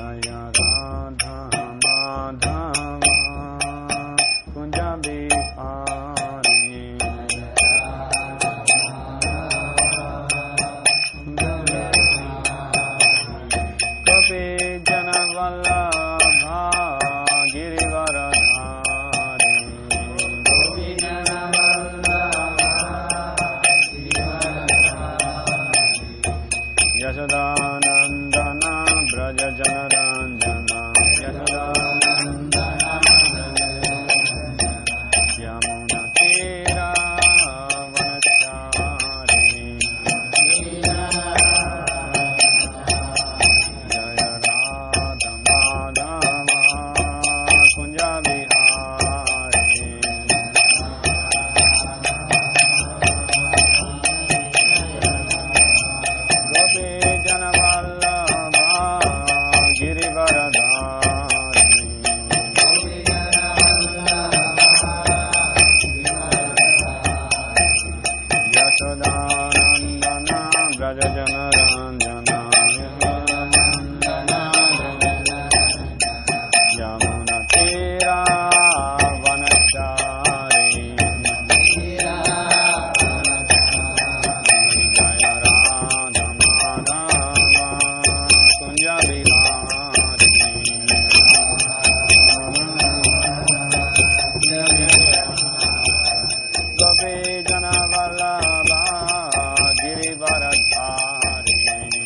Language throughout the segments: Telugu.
जय राधा माधव कुञ्ज बिहारी कपि जनवल्लभा गिरिवरधारी यशोदानन्दन व्रज जनरञ्जन यमुनतीरावनचारी जय राध माधव कुञ्ज बिहारी गोपी जनवल्लभा गिरिवरधारी यशोदानन्दन व्रज जनरञ्जन यमुनतीरावनचारी जय राध माधव कुञ्ज कवे जनवल्लभा गिरिवरधारी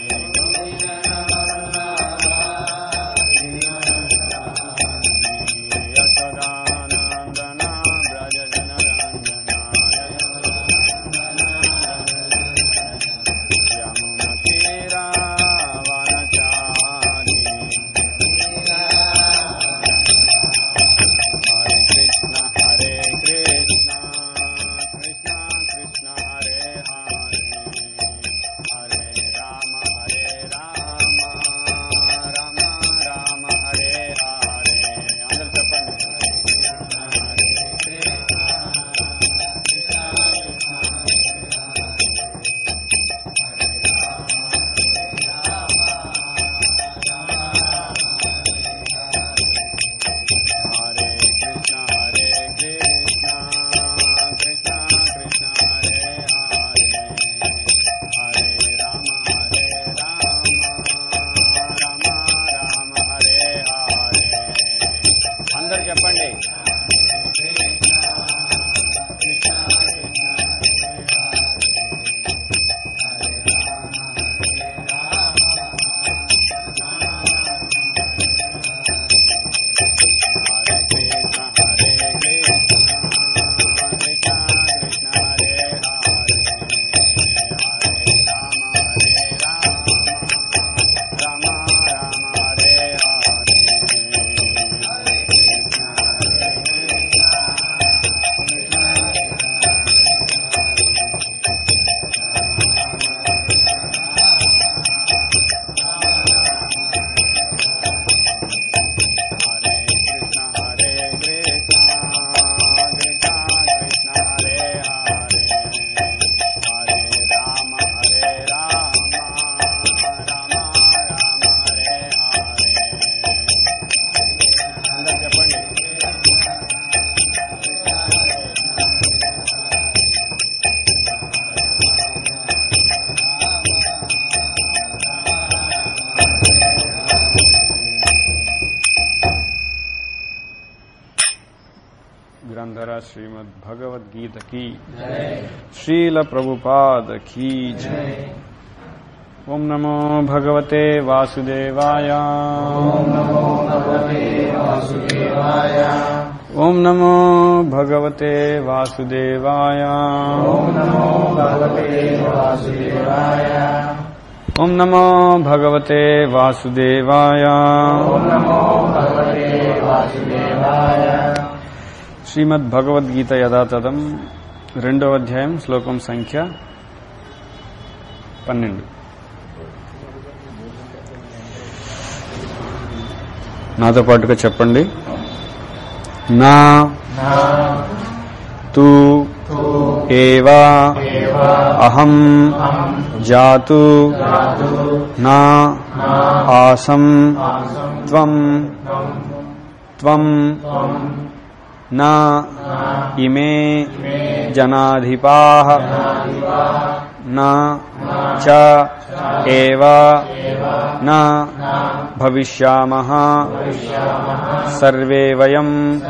यशोदानन्दन व्रज यमुनतीरावनचारी हरे कृष्ण हरे कृष्ण कृष्ण कृष्ण हरे हरे हरे राम हरे राम రామ రామ హరే హరే అందరు చెప్పండి హరే కృష్ణ హరే కృష్ణ కృష్ణ కృష్ణ హరే హరే హరే రామ హరే రామ రామ రామ హరే హరే అందరు చెప్పండి హరే కృష్ణ హరే కృష్ణ కృష్ణ కృష్ణ హరే హరే హరే రామ హరే రామ రామ రామ హరే హరే హరే కృష్ణ హరే హరే కృష్ణ హరే కృష్ణ కృష్ణ కృష్ణ హరే హరే హరే రామ హరే రామ రామ రామ హరే హరే అందరు చెప్పండి ग्रंथरा श्रीमद् भगवद गीता की श्रील प्रभुपाद की जय ओम नमो भगवते वासुदेवाय ओम नमो भगवते वासुदेवाय ओम नमो भगवते वासुदेवाय ओम नमो भगवते वासुदेवाय ओम नमो भगवते वासुदेवाय ओम नमो भगवते వాసుదేవాయ శ్రీమద్ భగవద్గీత యథాతథం రెండవ అధ్యాయం శ్లోకం సంఖ్య పన్నెండు నాతో పాటుగా చెప్పండి నా తు ఏవా అహం జాతు నా ఆసం త్వం త్వం న ఇమే జనాధిపాః న చ ఏవ న భవిష్యామః సర్వే వయం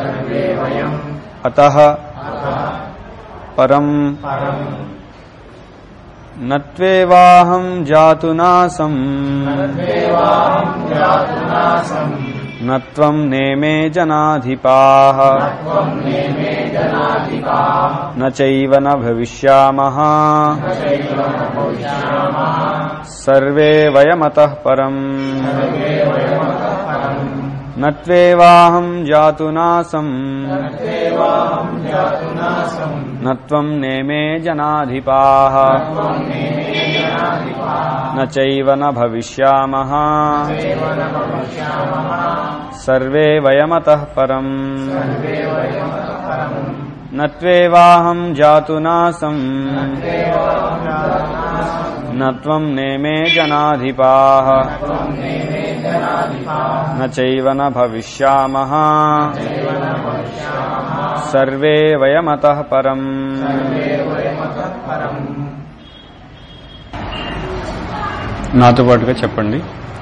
అతః పరం నత్వేవాహం జాతు నాసం నత్వం నేమే జనాధిపాః న చైవ న భవిష్యామః సర్వే వయమతః పరం నత్వేవాహం జాతు నాసం నత్వం నేమే జనాధిపాః న చైవ న భవిష్యామః సర్వే వయమతః పరం నత్వేవాహం జాతు నాసం నత్వం నేమే జనాధిపాః న చైవ న భవిష్యామః సర్వే వయమతః పరం నాతో పాటుగా చెప్పండి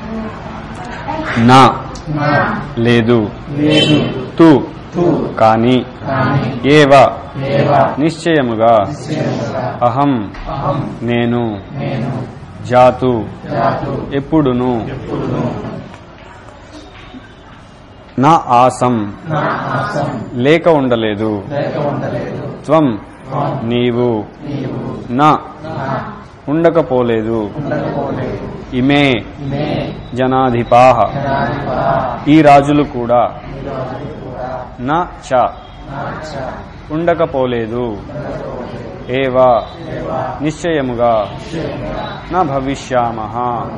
నా లేదు లేదు తు తు కాని కాని ఏవ ఏవ నిశ్చయముగా నిశ్చయముగా అహం అహం నేను నేను జాతు జాతు ఎప్పుడును ఎప్పుడును నా ఆసం నా ఆసం లేక ఉండలేదు లేక ఉండలేదు త్వం త్వం నీవు నీవు నా నా ఉండకపోలేదు ఉండకపోలేదు ఇమే ఇమే జనాధిపాహ జనాధిపా ఈ రాజులు కూడా ఈరోజు కూడా నా చ నా చ ఉండకపోలేదు ఉండకపోలేదు ఏవా దేవ నిశ్చయముగా నిశ్చయముగా నా భవిష్యామః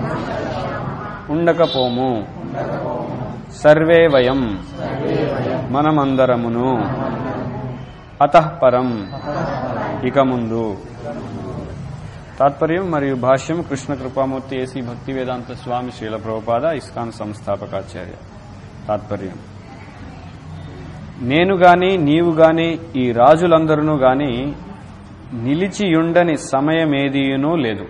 ఉండకపోము ఉండకపోము సర్వే వయం సర్వే వయం మనమందరమును అతఃపరం ఇక ముందు తాత్పర్యం మరియు భాష్యం కృష్ణ కృపామూర్తి A C Bhaktivedanta Swami Srila Prabhupada ISKCON సంస్థాపకాచార్య తాత్పర్యం నేను గాని నీవు గాని ఈ రాజులందరూ గాని నిలిచియుండని సమయమేదియునూ లేదు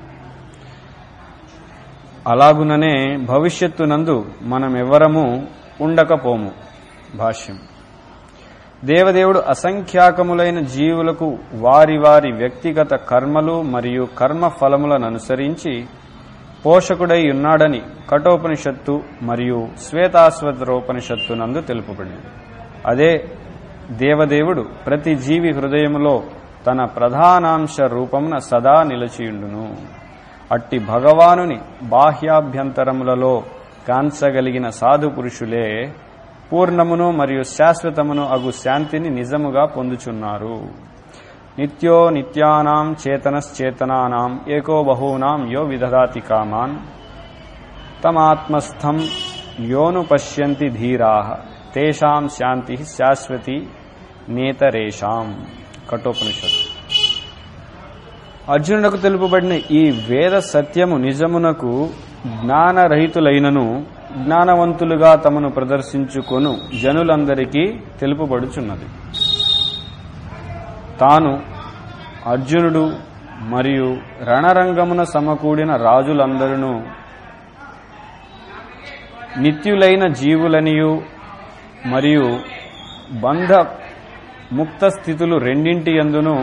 అలాగుననే భవిష్యత్తునందు మనమెవ్వరము ఉండకపోము భాష్యం దేవదేవుడు అసంఖ్యాకములైన జీవులకు వారి వారి వ్యక్తిగత కర్మలు మరియు కర్మ ఫలములను అనుసరించి పోషకుడై ఉన్నాడని కఠోపనిషత్తు మరియు శ్వేతాశ్వతరోపనిషత్తు నందు తెలుపబడింది అదే దేవదేవుడు ప్రతి జీవి హృదయములో తన ప్రధానాంశ రూపమున సదా నిలిచియుండును అట్టి భగవానుని బాహ్యాభ్యంతరములలో కాంచగలిగిన సాధు పురుషులే పూర్ణమును మరియు శాశ్వతమును అగు శాంతిని నిజముగా పొందుచున్నారు నిత్యో నిత్యానాం చేతనశ్చేతనానాం ఏకో బహూనాం యో విదధాతి కామాన్ తమాత్మస్థం యోను పశ్యంతి ధీరా తేషాం శాంతి శాశ్వతి నేతరేషాం కఠోపనిషత్తు అర్జునులకు తెలుపబడిన ఈ వేద సత్యము నిజమునకు జ్ఞానరహితులైనను జ్ఞానవంతులుగా తమను ప్రదర్శించుకొను జనులందరికీ తెలుపబడుచున్నది తాను అర్జునుడు మరియు రణరంగమున సమకూడిన రాజులందరూ నిత్యులైన జీవులనియు మరియు బంధ ముక్త స్థితులు రెండింటి అందును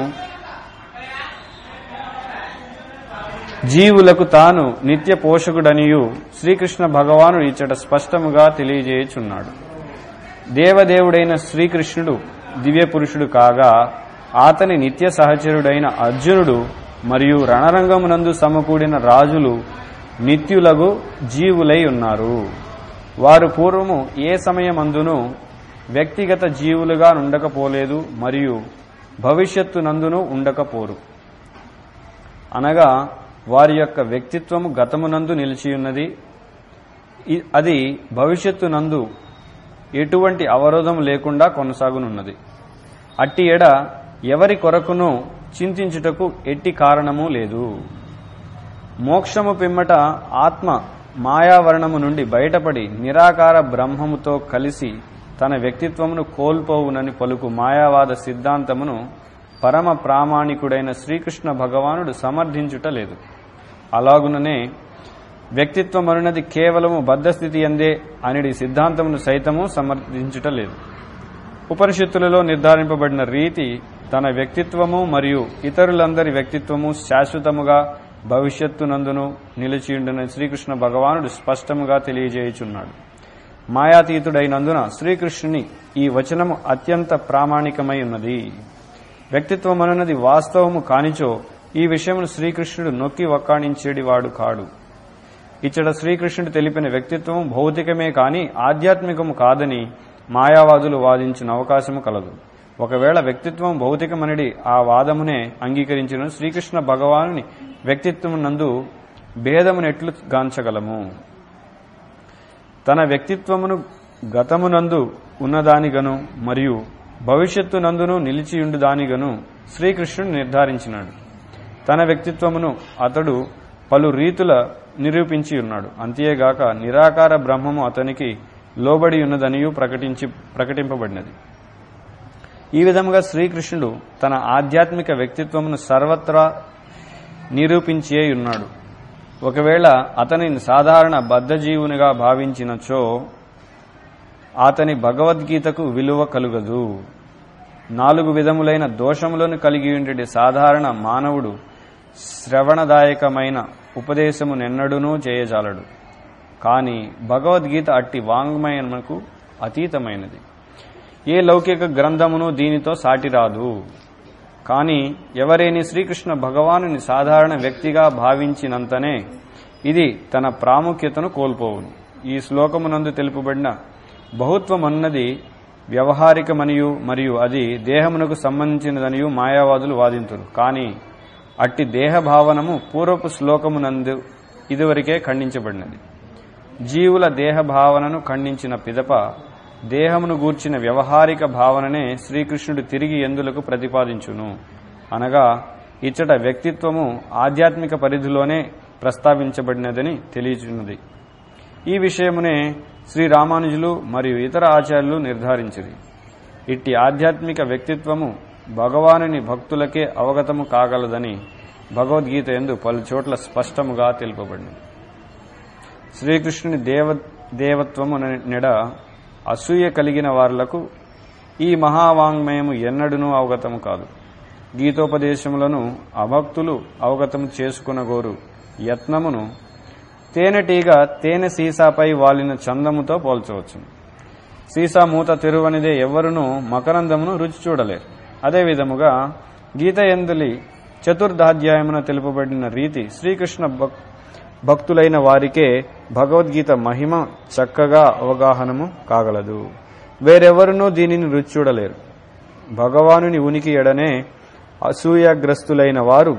జీవులకు తాను నిత్య పోషకుడనియు శ్రీకృష్ణ భగవానుడు ఇచ్చట స్పష్టముగా తెలియజేయుచున్నాడు దేవదేవుడైన శ్రీకృష్ణుడు దివ్య పురుషుడు కాగా అతని నిత్య సహచరుడైన అర్జునుడు మరియు రణరంగమునందు సమకూడిన రాజులు నిత్యులగు జీవులై ఉన్నారు వారు పూర్వము ఏ సమయమందును వ్యక్తిగత జీవులుగా ఉండకపోలేదు మరియు భవిష్యత్తునందును ఉండకపోరు అనగా వారి యొక్క వ్యక్తిత్వము గతమునందు నిలిచియున్నది ఇ- అది భవిష్యత్తునందు ఎటువంటి అవరోధం లేకుండా కొనసాగునున్నది అట్టి ఎడ ఎవరి కొరకును చింతించుటకు ఎట్టి కారణము లేదు మోక్షము పిమ్మట ఆత్మ మాయావర్ణము నుండి బయటపడి నిరాకార బ్రహ్మముతో కలిసి తన వ్యక్తిత్వమును కోల్పోవునని పలుకు మాయావాద సిద్ధాంతమును పరమ ప్రామాణికుడైన శ్రీకృష్ణ భగవానుడు సమర్థించుట లేదు అలాగుననే వ్యక్తిత్వం అనున్నది కేవలము బద్ధస్థితి అందే అనిడి సిద్ధాంతమును సైతము సమర్థించుట లేదు ఉపనిషత్తులలో నిర్ధారింపబడిన రీతి తన వ్యక్తిత్వము మరియు ఇతరులందరి వ్యక్తిత్వము శాశ్వతముగా భవిష్యత్తునందును నిలిచియుండని శ్రీకృష్ణ భగవానుడు స్పష్టముగా తెలియజేయుచున్నాడు మాయాతీతుడైనందున శ్రీకృష్ణుని ఈ వచనము అత్యంత ప్రామాణికమై ఉన్నది వ్యక్తిత్వమనున్నది వాస్తవము కానిచో ఈ విషయమును శ్రీకృష్ణుడు నొక్కి వక్కాణించేడి వాడు కాడు ఇచ్చట శ్రీకృష్ణుడు తెలిపిన వ్యక్తిత్వం భౌతికమే కాని ఆధ్యాత్మికము కాదని మాయావాదులు వాదించిన అవకాశము కలదు ఒకవేళ వ్యక్తిత్వం భౌతికమనడి ఆ వాదమునే అంగీకరించిన శ్రీకృష్ణ భగవానుని వ్యక్తిత్వం నందు భేదమునెట్లు గాంచగలము తన వ్యక్తిత్వమును గతమునందు ఉన్నదానిగను మరియు భవిష్యత్తు నందును నిలిచియుండు దానిగను శ్రీకృష్ణుడు నిర్ధారించినాడు తన వ్యక్తిత్వమును అతడు పలు రీతుల నిరూపించి ఉన్నాడు అంతేగాక నిరాకార బ్రహ్మము అతనికి లోబడి ఉన్నదనియు ప్రకటించి ప్రకటింపబడినది ఈ విధముగా శ్రీకృష్ణుడు తన ఆధ్యాత్మిక వ్యక్తిత్వమును సర్వత్రా నిరూపించే ఉన్నాడు ఒకవేళ అతనిని సాధారణ బద్ధజీవునిగా భావించినచో అతని భగవద్గీతకు విలువ కలుగదు నాలుగు విధములైన దోషములను కలిగి ఉండే సాధారణ మానవుడు శ్రవణదాయకమైన ఉపదేశము నెన్నడూనూ చేయజాలడు కాని భగవద్గీత అట్టి వాంగ్మయమునకు అతీతమైనది ఏ లౌకిక గ్రంథమును దీనితో సాటిరాదు కాని ఎవరేని శ్రీకృష్ణ భగవానుని సాధారణ వ్యక్తిగా భావించినంతనే ఇది తన ప్రాముఖ్యతను కోల్పోవును ఈ శ్లోకమునందు తెలుపబడిన బహుత్వమన్నది వ్యవహారికమనియు మరియు అది దేహమునకు సంబంధించినదనియు మాయావాదులు వాదింతురు కాని అట్టి దేహ భావనము పూర్వపు శ్లోకమునందు ఇదివరకే ఖండించబడినది జీవుల దేహ భావనను ఖండించిన పిదప దేహమును గూర్చిన వ్యవహారిక భావననే శ్రీకృష్ణుడు తిరిగి ఎందులకు ప్రతిపాదించును అనగా ఇచ్చట వ్యక్తిత్వము ఆధ్యాత్మిక పరిధిలోనే ప్రస్తావించబడినదని తెలియచున్నది ఈ విషయమునే శ్రీ రామానుజులు మరియు ఇతర ఆచార్యులు నిర్ధారించిరి ఇట్టి ఆధ్యాత్మిక వ్యక్తిత్వము భగవానుని భక్తులకే అవగతము కాగలదని భగవద్గీత ఎందు పలు చోట్ల స్పష్టముగా తెలుపబడింది శ్రీకృష్ణుని దేవ దేవత్వము నెడ అసూయ కలిగిన వారులకు ఈ మహావాంగ్మయము ఎన్నడూనూ అవగతము కాదు గీతోపదేశములను అభక్తులు అవగతము చేసుకునగోరు యత్నమును తేనెటీగ తేనె సీసాపై వాలిన చందముతో పోల్చవచ్చు సీసా మూత తెరువనిదే ఎవ్వరునూ మకరందమును రుచి చూడలేరు అదేవిధముగా గీత ఎందులి చతుర్థాధ్యాయమున తెలుపబడిన రీతి శ్రీకృష్ణ భక్ భక్తులైన వారికే భగవద్గీత మహిమ చక్కగా అవగాహనము కాగలదు వేరెవరునూ దీనిని రుచి చూడలేరు భగవానుని ఉనికి ఎడనే అసూయాగ్రస్తులైన వారు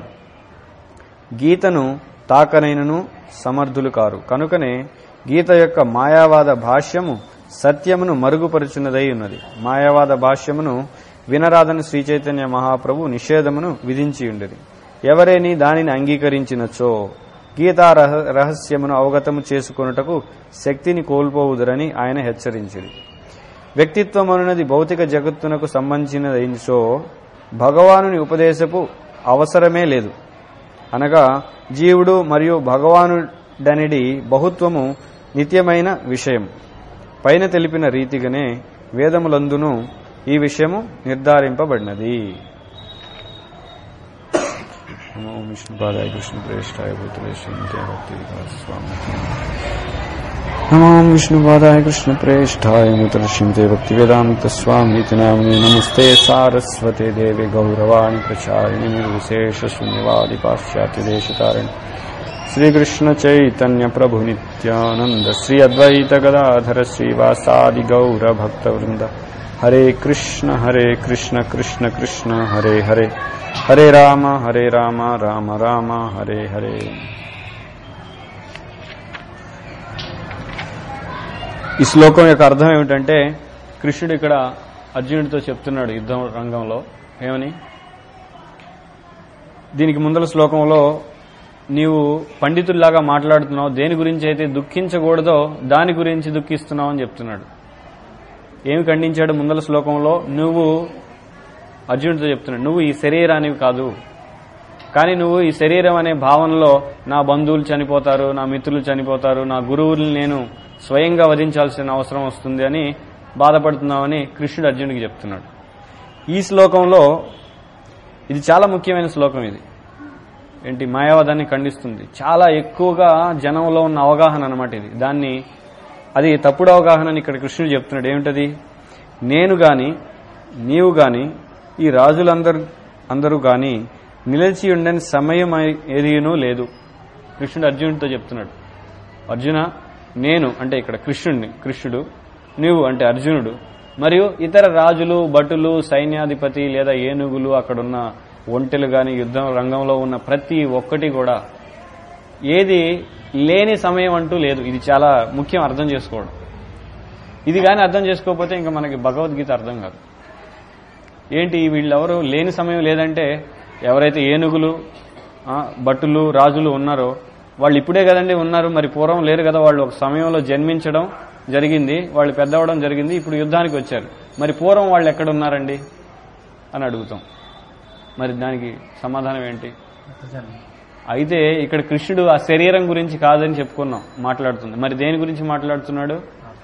గీతను తాకనైనను సమర్థులు కారు కనుకనే గీత యొక్క మాయావాద భాష్యము సత్యమును మరుగుపరుచున్నదై ఉన్నది మాయావాద భాష్యమును వినరాదని శ్రీచైతన్య మహాప్రభు నిషేధమును విధించి ఉండేది ఎవరేని దానిని అంగీకరించినచో గీతా రహ- రహస్యమును అవగతము చేసుకొనుటకు శక్తిని కోల్పోవుదురని ఆయన హెచ్చరించింది వ్యక్తిత్వం అనున్నది భౌతిక జగత్తునకు సంబంధించినదైనచో భగవానుని ఉపదేశపు అవసరమే లేదు అనగా జీవుడు మరియు భగవానుడనిడి బహుత్వము నిత్యమైన విషయం పైన తెలిపిన రీతిగానే వేదములందును ఈ విషయము నిర్ధారింపబడినది నమో విష్ణుపాదాయ కృష్ణ ప్రేష్టాయ భూతలేశ్వర భక్తి వికాస స్వామి నమో విష్ణుపాదాయ కృష్ణ ప్రేష్టాయ ముతలక్ష్మీతే భక్తి వేదాంత స్వామి నామిని నమస్తే సారస్వతే దేవి గౌరవాణి ప్రచారిణి నిర్విశేష శూన్యవాది పాశ్చాత్య దేశతారిణి శ్రీకృష్ణ చైతన్య ప్రభు నిత్యానంద శ్రీ అద్వైత గదాధర శ్రీవాసాది గౌర భక్త వృంద హరే కృష్ణ హరే కృష్ణ కృష్ణ కృష్ణ హరే హరే హరే రామ హరే రామ రామ రామ హరే హరే ఈ శ్లోకం యొక్క అర్థం ఏమిటంటే కృష్ణుడు ఇక్కడ అర్జునుడితో చెప్తున్నాడు యుద్ధం రంగంలో ఏమని దీనికి ముందల శ్లోకంలో నీవు పండితుల్లాగా మాట్లాడుతున్నావు దేని గురించి అయితే దుఃఖించకూడదో దాని గురించి దుఃఖిస్తున్నావు అని చెప్తున్నాడు ఏమి ఖండించాడు ముందల శ్లోకంలో నువ్వు అర్జునుడితో చెప్తున్నాడు నువ్వు ఈ శరీరానివి కాదు కానీ నువ్వు ఈ శరీరం అనే భావనలో నా బంధువులు చనిపోతారు నా మిత్రులు చనిపోతారు నా గురువుల్ని నేను స్వయంగా వధించాల్సిన అవసరం వస్తుంది అని బాధపడుతున్నావని కృష్ణుడు అర్జునుడికి చెప్తున్నాడు ఈ శ్లోకంలో ఇది చాలా ముఖ్యమైన శ్లోకం ఇది ఏంటి మాయావాదాన్ని ఖండిస్తుంది చాలా ఎక్కువగా జనంలో ఉన్న అవగాహన అనమాట ఇది దాన్ని అది తప్పుడు అవగాహన అని ఇక్కడ కృష్ణుడు చెప్తున్నాడు ఏమిటది నేను గాని నీవు గాని ఈ రాజులందరూ అందరూ గాని నిలిచి ఉండని సమయం ఏదీనూ లేదు కృష్ణుడు అర్జునుడితో చెప్తున్నాడు అర్జున నేను అంటే ఇక్కడ కృష్ణుడిని కృష్ణుడు నీవు అంటే అర్జునుడు మరియు ఇతర రాజులు భటులు సైన్యాధిపతి లేదా ఏనుగులు అక్కడున్న ఒంటెలు గాని యుద్ధం రంగంలో ఉన్న ప్రతి ఒక్కటి కూడా ఏది లేని సమయం అంటూ లేదు ఇది చాలా ముఖ్యం అర్థం చేసుకోవడం ఇది కానీ అర్థం చేసుకోకపోతే ఇంకా మనకి భగవద్గీత అర్థం కాదు ఏంటి వీళ్ళెవరు లేని సమయం లేదంటే ఎవరైతే ఏనుగులు ఆ, భటులు రాజులు ఉన్నారో వాళ్ళు ఇప్పుడే కదండి ఉన్నారు మరి పూర్వం లేరు కదా వాళ్ళు ఒక సమయంలో జన్మించడం జరిగింది వాళ్ళు పెద్దవడం జరిగింది ఇప్పుడు యుద్ధానికి వచ్చారు మరి పూర్వం వాళ్ళు ఎక్కడ ఉన్నారండి అని అడుగుతాం మరి దానికి సమాధానం ఏంటి అయితే ఇక్కడ కృష్ణుడు ఆ శరీరం గురించి కాదని చెప్పుకున్నాం మాట్లాడుతుంది మరి దేని గురించి మాట్లాడుతున్నాడు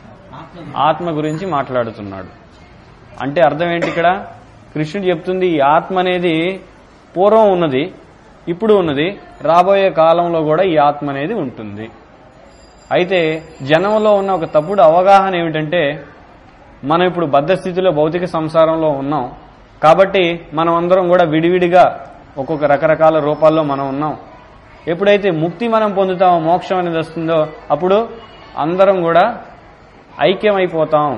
ఆత్మ గురించి మాట్లాడుతున్నాడు అంటే అర్థం ఏంటి ఇక్కడ కృష్ణుడు చెప్తుంది ఈ ఆత్మ అనేది పూర్వం ఉన్నది ఇప్పుడు ఉన్నది రాబోయే కాలంలో కూడా ఈ ఆత్మ అనేది ఉంటుంది అయితే జనంలో ఉన్న ఒక తప్పుడు అవగాహన ఏమిటంటే మనం ఇప్పుడు బద్ధ స్థితిలో భౌతిక సంసారంలో ఉన్నాం కాబట్టి మనం అందరం కూడా విడివిడిగా ఒక్కొక్క రకరకాల రూపాల్లో మనం ఉన్నాం ఎప్పుడైతే ముక్తి మనం పొందుతామో మోక్షం అనేది వస్తుందో అప్పుడు అందరం కూడా ఐక్యమైపోతాం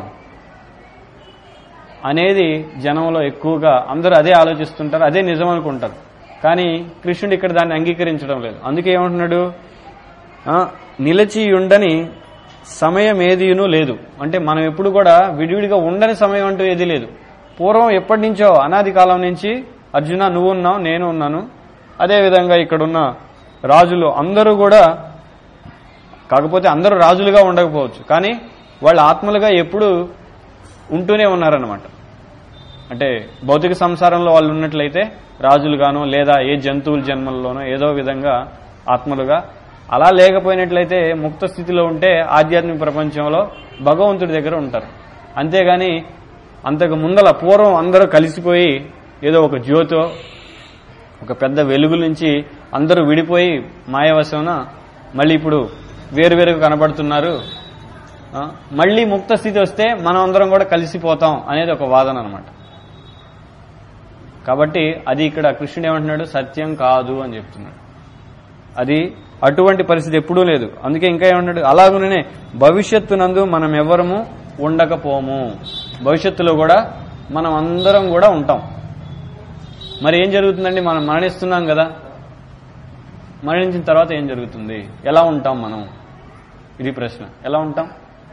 అనేది జనంలో ఎక్కువగా అందరూ అదే ఆలోచిస్తుంటారు అదే నిజం అనుకుంటారు కానీ కృష్ణుడు ఇక్కడ దాన్ని అంగీకరించడం లేదు అందుకే ఏమంటున్నాడు ఆ, నిలిచి ఉండని సమయం ఏదీనూ లేదు అంటే మనం ఎప్పుడు కూడా విడివిడిగా ఉండని సమయం అంటూ ఏదీ లేదు పూర్వం ఎప్పటి నుంచో అనాది కాలం నుంచి అర్జున నువ్వు ఉన్నావు నేను ఉన్నాను అదేవిధంగా ఇక్కడున్న రాజులు అందరూ కూడా కాకపోతే అందరూ రాజులుగా ఉండకపోవచ్చు కానీ వాళ్ళ ఆత్మలుగా ఎప్పుడు ఉంటూనే ఉన్నారన్నమాట అంటే భౌతిక సంసారంలో వాళ్ళు ఉన్నట్లయితే రాజులుగానో లేదా ఏ జంతువుల జన్మల్లోనో ఏదో విధంగా ఆత్మలుగా అలా లేకపోయినట్లయితే ముక్త స్థితిలో ఉంటే ఆధ్యాత్మిక ప్రపంచంలో భగవంతుడి దగ్గర ఉంటారు అంతేగాని అంతకు ముందల పూర్వం అందరూ కలిసిపోయి ఏదో ఒక జ్యోతో ఒక పెద్ద వెలుగు నుంచి అందరూ విడిపోయి మాయవశమున మళ్ళీ ఇప్పుడు వేరువేరుగా కనబడుతున్నారు ఆ, మళ్ళీ ముక్త స్థితి వస్తే మనం అందరం కూడా కలిసిపోతాం అనేది ఒక వాదన అనమాట కాబట్టి అది ఇక్కడ కృష్ణుడు ఏమంటున్నాడు సత్యం కాదు అని చెప్తున్నాడు అది అటువంటి పరిస్థితి ఎప్పుడూ లేదు అందుకే ఇంకా ఏమన్నాడు అలాగునే భవిష్యత్తునందు మనం ఎవరము ఉండకపోము భవిష్యత్తులో కూడా మనం అందరం కూడా ఉంటాం మరి ఏం జరుగుతుందండి మనం మరణిస్తున్నాం కదా మరణించిన తర్వాత ఏం జరుగుతుంది ఎలా ఉంటాం మనం ఇది ప్రశ్న ఎలా ఉంటాం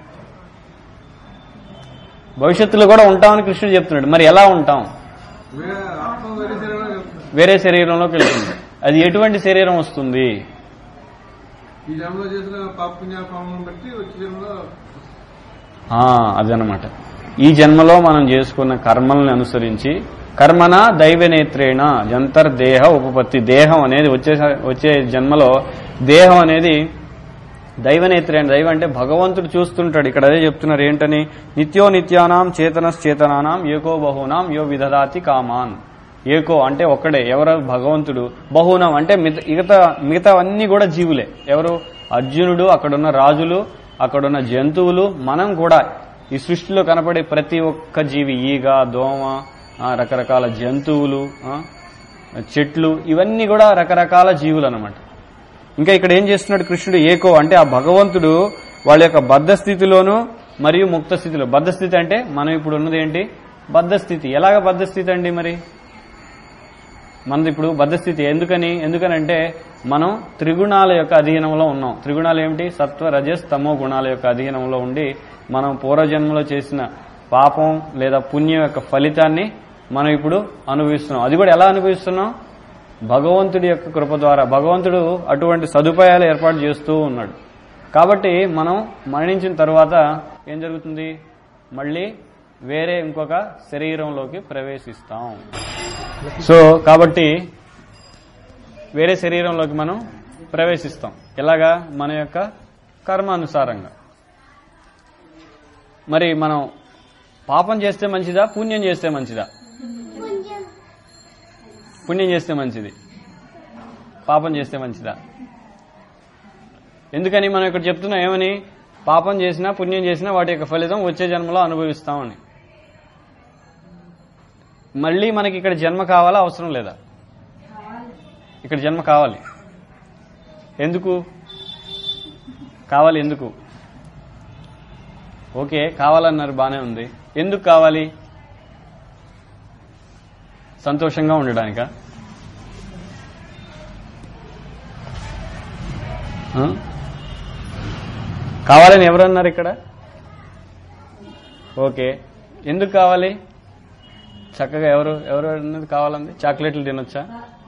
భవిష్యత్తులో కూడా ఉంటామని కృష్ణుడు చెప్తున్నాడు మరి ఎలా ఉంటాం వేరే ఆత్మ వేరే శరీరంలో వెళ్తుంది. వేరే శరీరంలోకి వెళ్తుంది అది ఎటువంటి శరీరం వస్తుంది ఈ జన్మలో చేసిన పాప పుణ్యాపాలను బట్టి వచ్చే జన్మలో ఆ, అదనమాట ఈ జన్మలో మనం చేసుకున్న కర్మల్ని అనుసరించి కర్మన దైవనేత్రేణ జంతర్ దేహ ఉపపత్తి దేహం అనేది వచ్చే వచ్చే జన్మలో దేహం అనేది దైవనేత్రేణ దైవం అంటే భగవంతుడు చూస్తుంటాడు ఇక్కడ అదే చెప్తున్నారు ఏంటని నిత్యో నిత్యానాం చేతనశ్చేతనానాం ఏకో బహునాం యో విదదాతి కామాన్ ఏకో అంటే ఒక్కడే ఎవరు భగవంతుడు బహునం అంటే మిగతా మిగతా మిగతా అన్ని కూడా జీవులే ఎవరు అర్జునుడు అక్కడున్న రాజులు అక్కడున్న జంతువులు మనం కూడా ఈ సృష్టిలో కనపడే ప్రతి ఒక్క జీవి ఈగ దోమ ఆ, రకరకాల జంతువులు ఆ, చెట్లు ఇవన్నీ కూడా రకరకాల జీవులు అన్నమాట ఇంకా ఇక్కడ ఏం చేస్తున్నాడు కృష్ణుడు ఏకో అంటే ఆ భగవంతుడు వాళ్ళ యొక్క బద్ధ స్థితిలోను మరియు ముక్త స్థితిలో బద్ధ స్థితి అంటే మనం ఇప్పుడు ఉన్నది ఏంటి బద్ధ స్థితి ఎలాగ బద్ధ స్థితి అండి మరి మనది ఇప్పుడు బద్ధస్థితి ఎందుకని ఎందుకనంటే మనం త్రిగుణాల యొక్క అధీనంలో ఉన్నాం త్రిగుణాలు ఏమిటి సత్వ రజస్ తమో గుణాల యొక్క అధీనంలో ఉండి మనం పూర్వజన్మలో చేసిన పాపం లేదా పుణ్యం యొక్క ఫలితాన్ని మనం ఇప్పుడు అనుభవిస్తున్నాం అది కూడా ఎలా అనుభవిస్తున్నాం భగవంతుడి యొక్క కృప ద్వారా భగవంతుడు అటువంటి సదుపాయాలు ఏర్పాటు చేస్తూ ఉన్నాడు కాబట్టి మనం మరణించిన తర్వాత ఏం జరుగుతుంది మళ్ళీ వేరే ఇంకొక శరీరంలోకి ప్రవేశిస్తాం సో కాబట్టి వేరే శరీరంలోకి మనం ప్రవేశిస్తాం ఎలాగా మన యొక్క కర్మానుసారంగా మరి మనం పాపం చేస్తే మంచిదా పుణ్యం చేస్తే మంచిదా పుణ్యం చేస్తే మంచిది పాపం చేస్తే మంచిదా ఎందుకని మనం ఇక్కడ చెప్తున్నాం ఏమని పాపం చేసినా పుణ్యం చేసినా వాటి యొక్క ఫలితం వచ్చే జన్మలో అనుభవిస్తామని మళ్ళీ మనకి ఇక్కడ జన్మ కావాలా అవసరం లేదా ఇక్కడ జన్మ కావాలి ఎందుకు కావాలి ఎందుకు ఓకే కావాలన్నారు బానే ఉంది ఎందుకు కావాలి సంతోషంగా ఉండడానిక కావాలని ఎవరన్నారు ఇక్కడ ఓకే ఎందుకు కావాలి చక్కగా ఎవరు ఎవరు అన్నది కావాలంది చాక్లెట్లు తినొచ్చా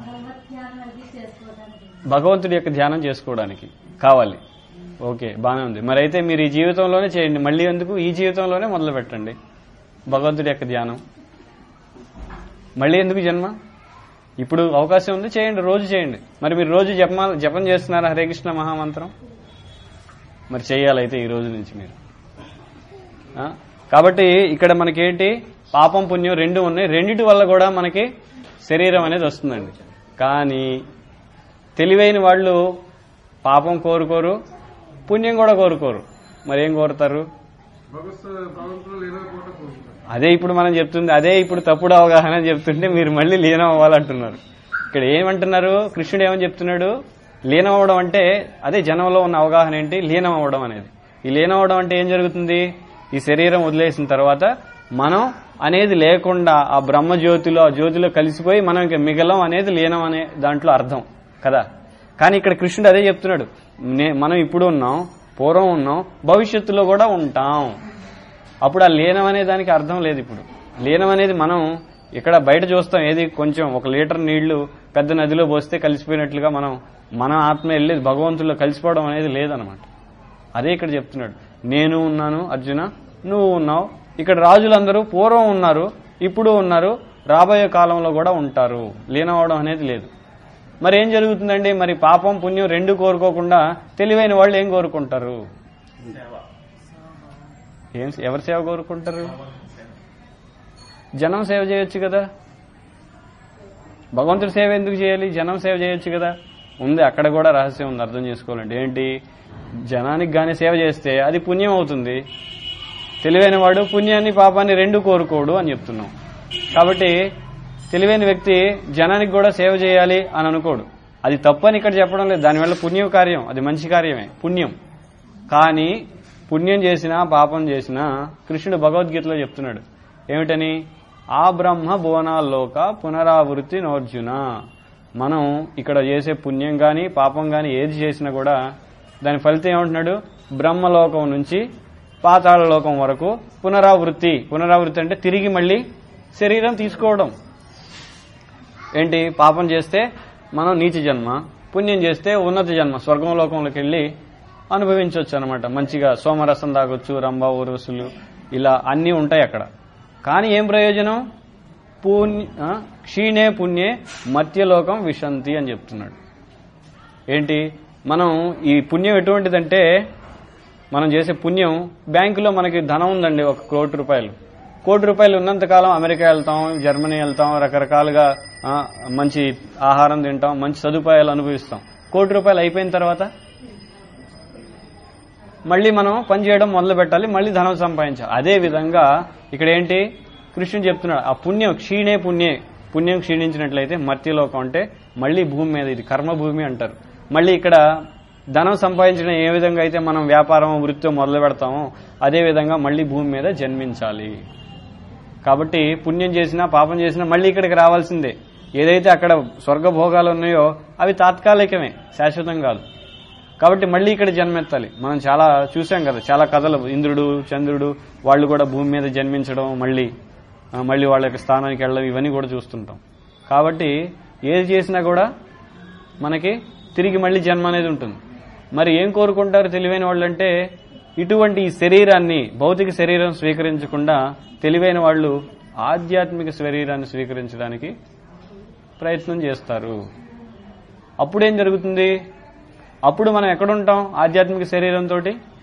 భగవంతుడి యొక్క ధ్యానం చేసుకోవడానికి కావాలి ఓకే బాగానే ఉంది మరి అయితే మీరు ఈ జీవితంలోనే చేయండి మళ్ళీ ఎందుకు ఈ జీవితంలోనే మొదలు పెట్టండి భగవంతుడి యొక్క ధ్యానం మళ్ళీ ఎందుకు జన్మ ఇప్పుడు అవకాశం ఉంది చేయండి రోజు చేయండి మరి మీరు రోజు జపమా జపం చేస్తున్నారా హరే కృష్ణ మహామంత్రం మరి చేయాలైతే ఈ రోజు నుంచి మీరు ఆ? కాబట్టి ఇక్కడ మనకేంటి పాపం పుణ్యం రెండు ఉన్నాయి రెండిటి వల్ల కూడా మనకి శరీరం అనేది వస్తుందండి కానీ తెలివైన వాళ్ళు పాపం కోరుకోరు పుణ్యం కూడా కోరుకోరు మరి ఏం కోరుతారు భగవత్ భగవంతుడు లేనో కూడా కోరుకుంటారు అదే ఇప్పుడు మనం చెప్తుంది అదే ఇప్పుడు తప్పుడు అవగాహన చెప్తుంటే మీరు మళ్ళీ లీనం అవ్వాలంటున్నారు ఇక్కడ ఏమంటున్నారు కృష్ణుడు ఏమని చెప్తున్నాడు లీనం అవ్వడం అంటే అదే జనంలో ఉన్న అవగాహన ఏంటి లీనం అవ్వడం అనేది ఈ లీనం అవ్వడం అంటే ఏం జరుగుతుంది ఈ శరీరం వదిలేసిన తర్వాత మనం అనేది లేకుండా ఆ బ్రహ్మ జ్యోతిలో ఆ జ్యోతిలో కలిసిపోయి మనం ఇక మిగలం అనేది లీనం అనే దాంట్లో అర్థం కదా కానీ ఇక్కడ కృష్ణుడు అదే చెప్తున్నాడు నే- మనం ఇప్పుడు ఉన్నాం పూర్వం ఉన్నాం భవిష్యత్తులో కూడా ఉంటాం అప్పుడు ఆ లీనం అనే దానికి అర్థం లేదు ఇప్పుడు లీనం అనేది మనం ఇక్కడ బయట చూస్తాం ఏది కొంచెం ఒక లీటర్ నీళ్లు పెద్ద నదిలో పోస్తే కలిసిపోయినట్లుగా మనం మన ఆత్మ వెళ్ళి భగవంతుల్లో కలిసిపోవడం అనేది లేదనమాట అదే ఇక్కడ చెప్తున్నాడు నేను ఉన్నాను అర్జున నువ్వు ఉన్నావు ఇక్కడ రాజులందరూ పూర్వం ఉన్నారు ఇప్పుడు ఉన్నారు రాబోయే కాలంలో కూడా ఉంటారు లీనం అవడం అనేది లేదు మరి ఏం జరుగుతుందండి మరి పాపం పుణ్యం రెండు కోరుకోకుండా తెలివైన వాళ్ళు ఏం కోరుకుంటారు ఏం ఎవరి సేవ కోరుకుంటారు జనం సేవ చేయొచ్చు కదా భగవంతుడి సేవ ఎందుకు చేయాలి జనం సేవ చేయొచ్చు కదా ఉంది అక్కడ కూడా రహస్యం ఉంది అర్థం చేసుకోవాలంటే ఏంటి జనానికి గాని సేవ చేస్తే అది పుణ్యం అవుతుంది తెలివైన వాడు పుణ్యాన్ని పాపాన్ని రెండు కోరుకోడు అని చెప్తున్నాం కాబట్టి తెలివైన వ్యక్తి జనానికి కూడా సేవ చేయాలి అని అనుకోడు అది తప్పని ఇక్కడ చెప్పడం లేదు దానివల్ల పుణ్యం కార్యం అది మంచి కార్యమే పుణ్యం కానీ పుణ్యం చేసినా పాపం చేసినా కృష్ణుడు భగవద్గీతలో చెప్తున్నాడు ఏమిటని ఆ బ్రహ్మ భువనాల్లోక పునరావృత్తి నోర్జున మనం ఇక్కడ చేసే పుణ్యం గాని పాపం గాని ఏది చేసినా కూడా దాని ఫలితం ఏమంటున్నాడు బ్రహ్మలోకం నుంచి పాతాళ లోకం వరకు పునరావృత్తి పునరావృత్తి అంటే తిరిగి మళ్ళీ శరీరం తీసుకోవడం ఏంటి పాపం చేస్తే మనం నీచ జన్మ పుణ్యం చేస్తే ఉన్నత జన్మ స్వర్గం లోకంలోకి వెళ్ళి అనుభవించవచ్చు అనమాట మంచిగా సోమరసం తాగొచ్చు రంభ ఊర్వశులు ఇలా అన్నీ ఉంటాయి అక్కడ కానీ ఏం ప్రయోజనం పుణ్య ఆ? క్షీణే పుణ్యే మత్యలోకం విశంతి అని చెప్తున్నాడు ఏంటి మనం ఈ పుణ్యం ఎటువంటిదంటే మనం చేసే పుణ్యం బ్యాంకులో మనకి ధనం ఉందండి ఒక కోటి రూపాయలు కోటి రూపాయలు ఉన్నంతకాలం అమెరికా వెళ్తాం జర్మనీ వెళ్తాం రకరకాలుగా ఆ, మంచి ఆహారం తింటాం మంచి సదుపాయాలు అనుభవిస్తాం కోటి రూపాయలు అయిపోయిన తర్వాత మళ్ళీ మనం పని చేయడం మొదలు పెట్టాలి మళ్ళీ ధనం సంపాదించాలి అదే విధంగా ఇక్కడ ఏంటి కృష్ణుడు చెప్తున్నాడు ఆ పుణ్యం క్షీణే పుణ్యే పుణ్యం క్షీణించినట్లయితే మర్త్యలోకం అంటే మళ్ళీ భూమి మీద ఇది కర్మభూమి అంటారు మళ్ళీ ఇక్కడ ధనం సంపాదించడం ఏ విధంగా అయితే మనం వ్యాపారం వృత్తి మొదలు పెడతామో అదే విధంగా మళ్ళీ భూమి మీద జన్మించాలి కాబట్టి పుణ్యం చేసినా పాపం చేసినా మళ్ళీ ఇక్కడికి రావాల్సిందే ఏదైతే అక్కడ స్వర్గ భోగాలు ఉన్నాయో అవి తాత్కాలికమే శాశ్వతం కాదు కాబట్టి మళ్ళీ ఇక్కడ జన్మెత్తాలి మనం చాలా చూసాం కదా చాలా కథలు ఇంద్రుడు చంద్రుడు వాళ్ళు కూడా భూమి మీద జన్మించడం మళ్ళీ ఆ, మళ్ళీ వాళ్ళ యొక్క స్థానానికి వెళ్ళడం ఇవన్నీ కూడా చూస్తుంటాం కాబట్టి ఏది చేసినా కూడా మనకి తిరిగి మళ్ళీ జన్మ అనేది ఉంటుంది మరి ఏం కోరుకుంటారు తెలివైన వాళ్ళు అంటే ఇటువంటి ఈ శరీరాన్ని భౌతిక శరీరం స్వీకరించకుండా తెలివైన వాళ్ళు ఆధ్యాత్మిక శరీరాన్ని స్వీకరించడానికి ప్రయత్నం చేస్తారు అప్పుడేం జరుగుతుంది అప్పుడు మనం ఎక్కడుంటాం ఆధ్యాత్మిక శరీరంతో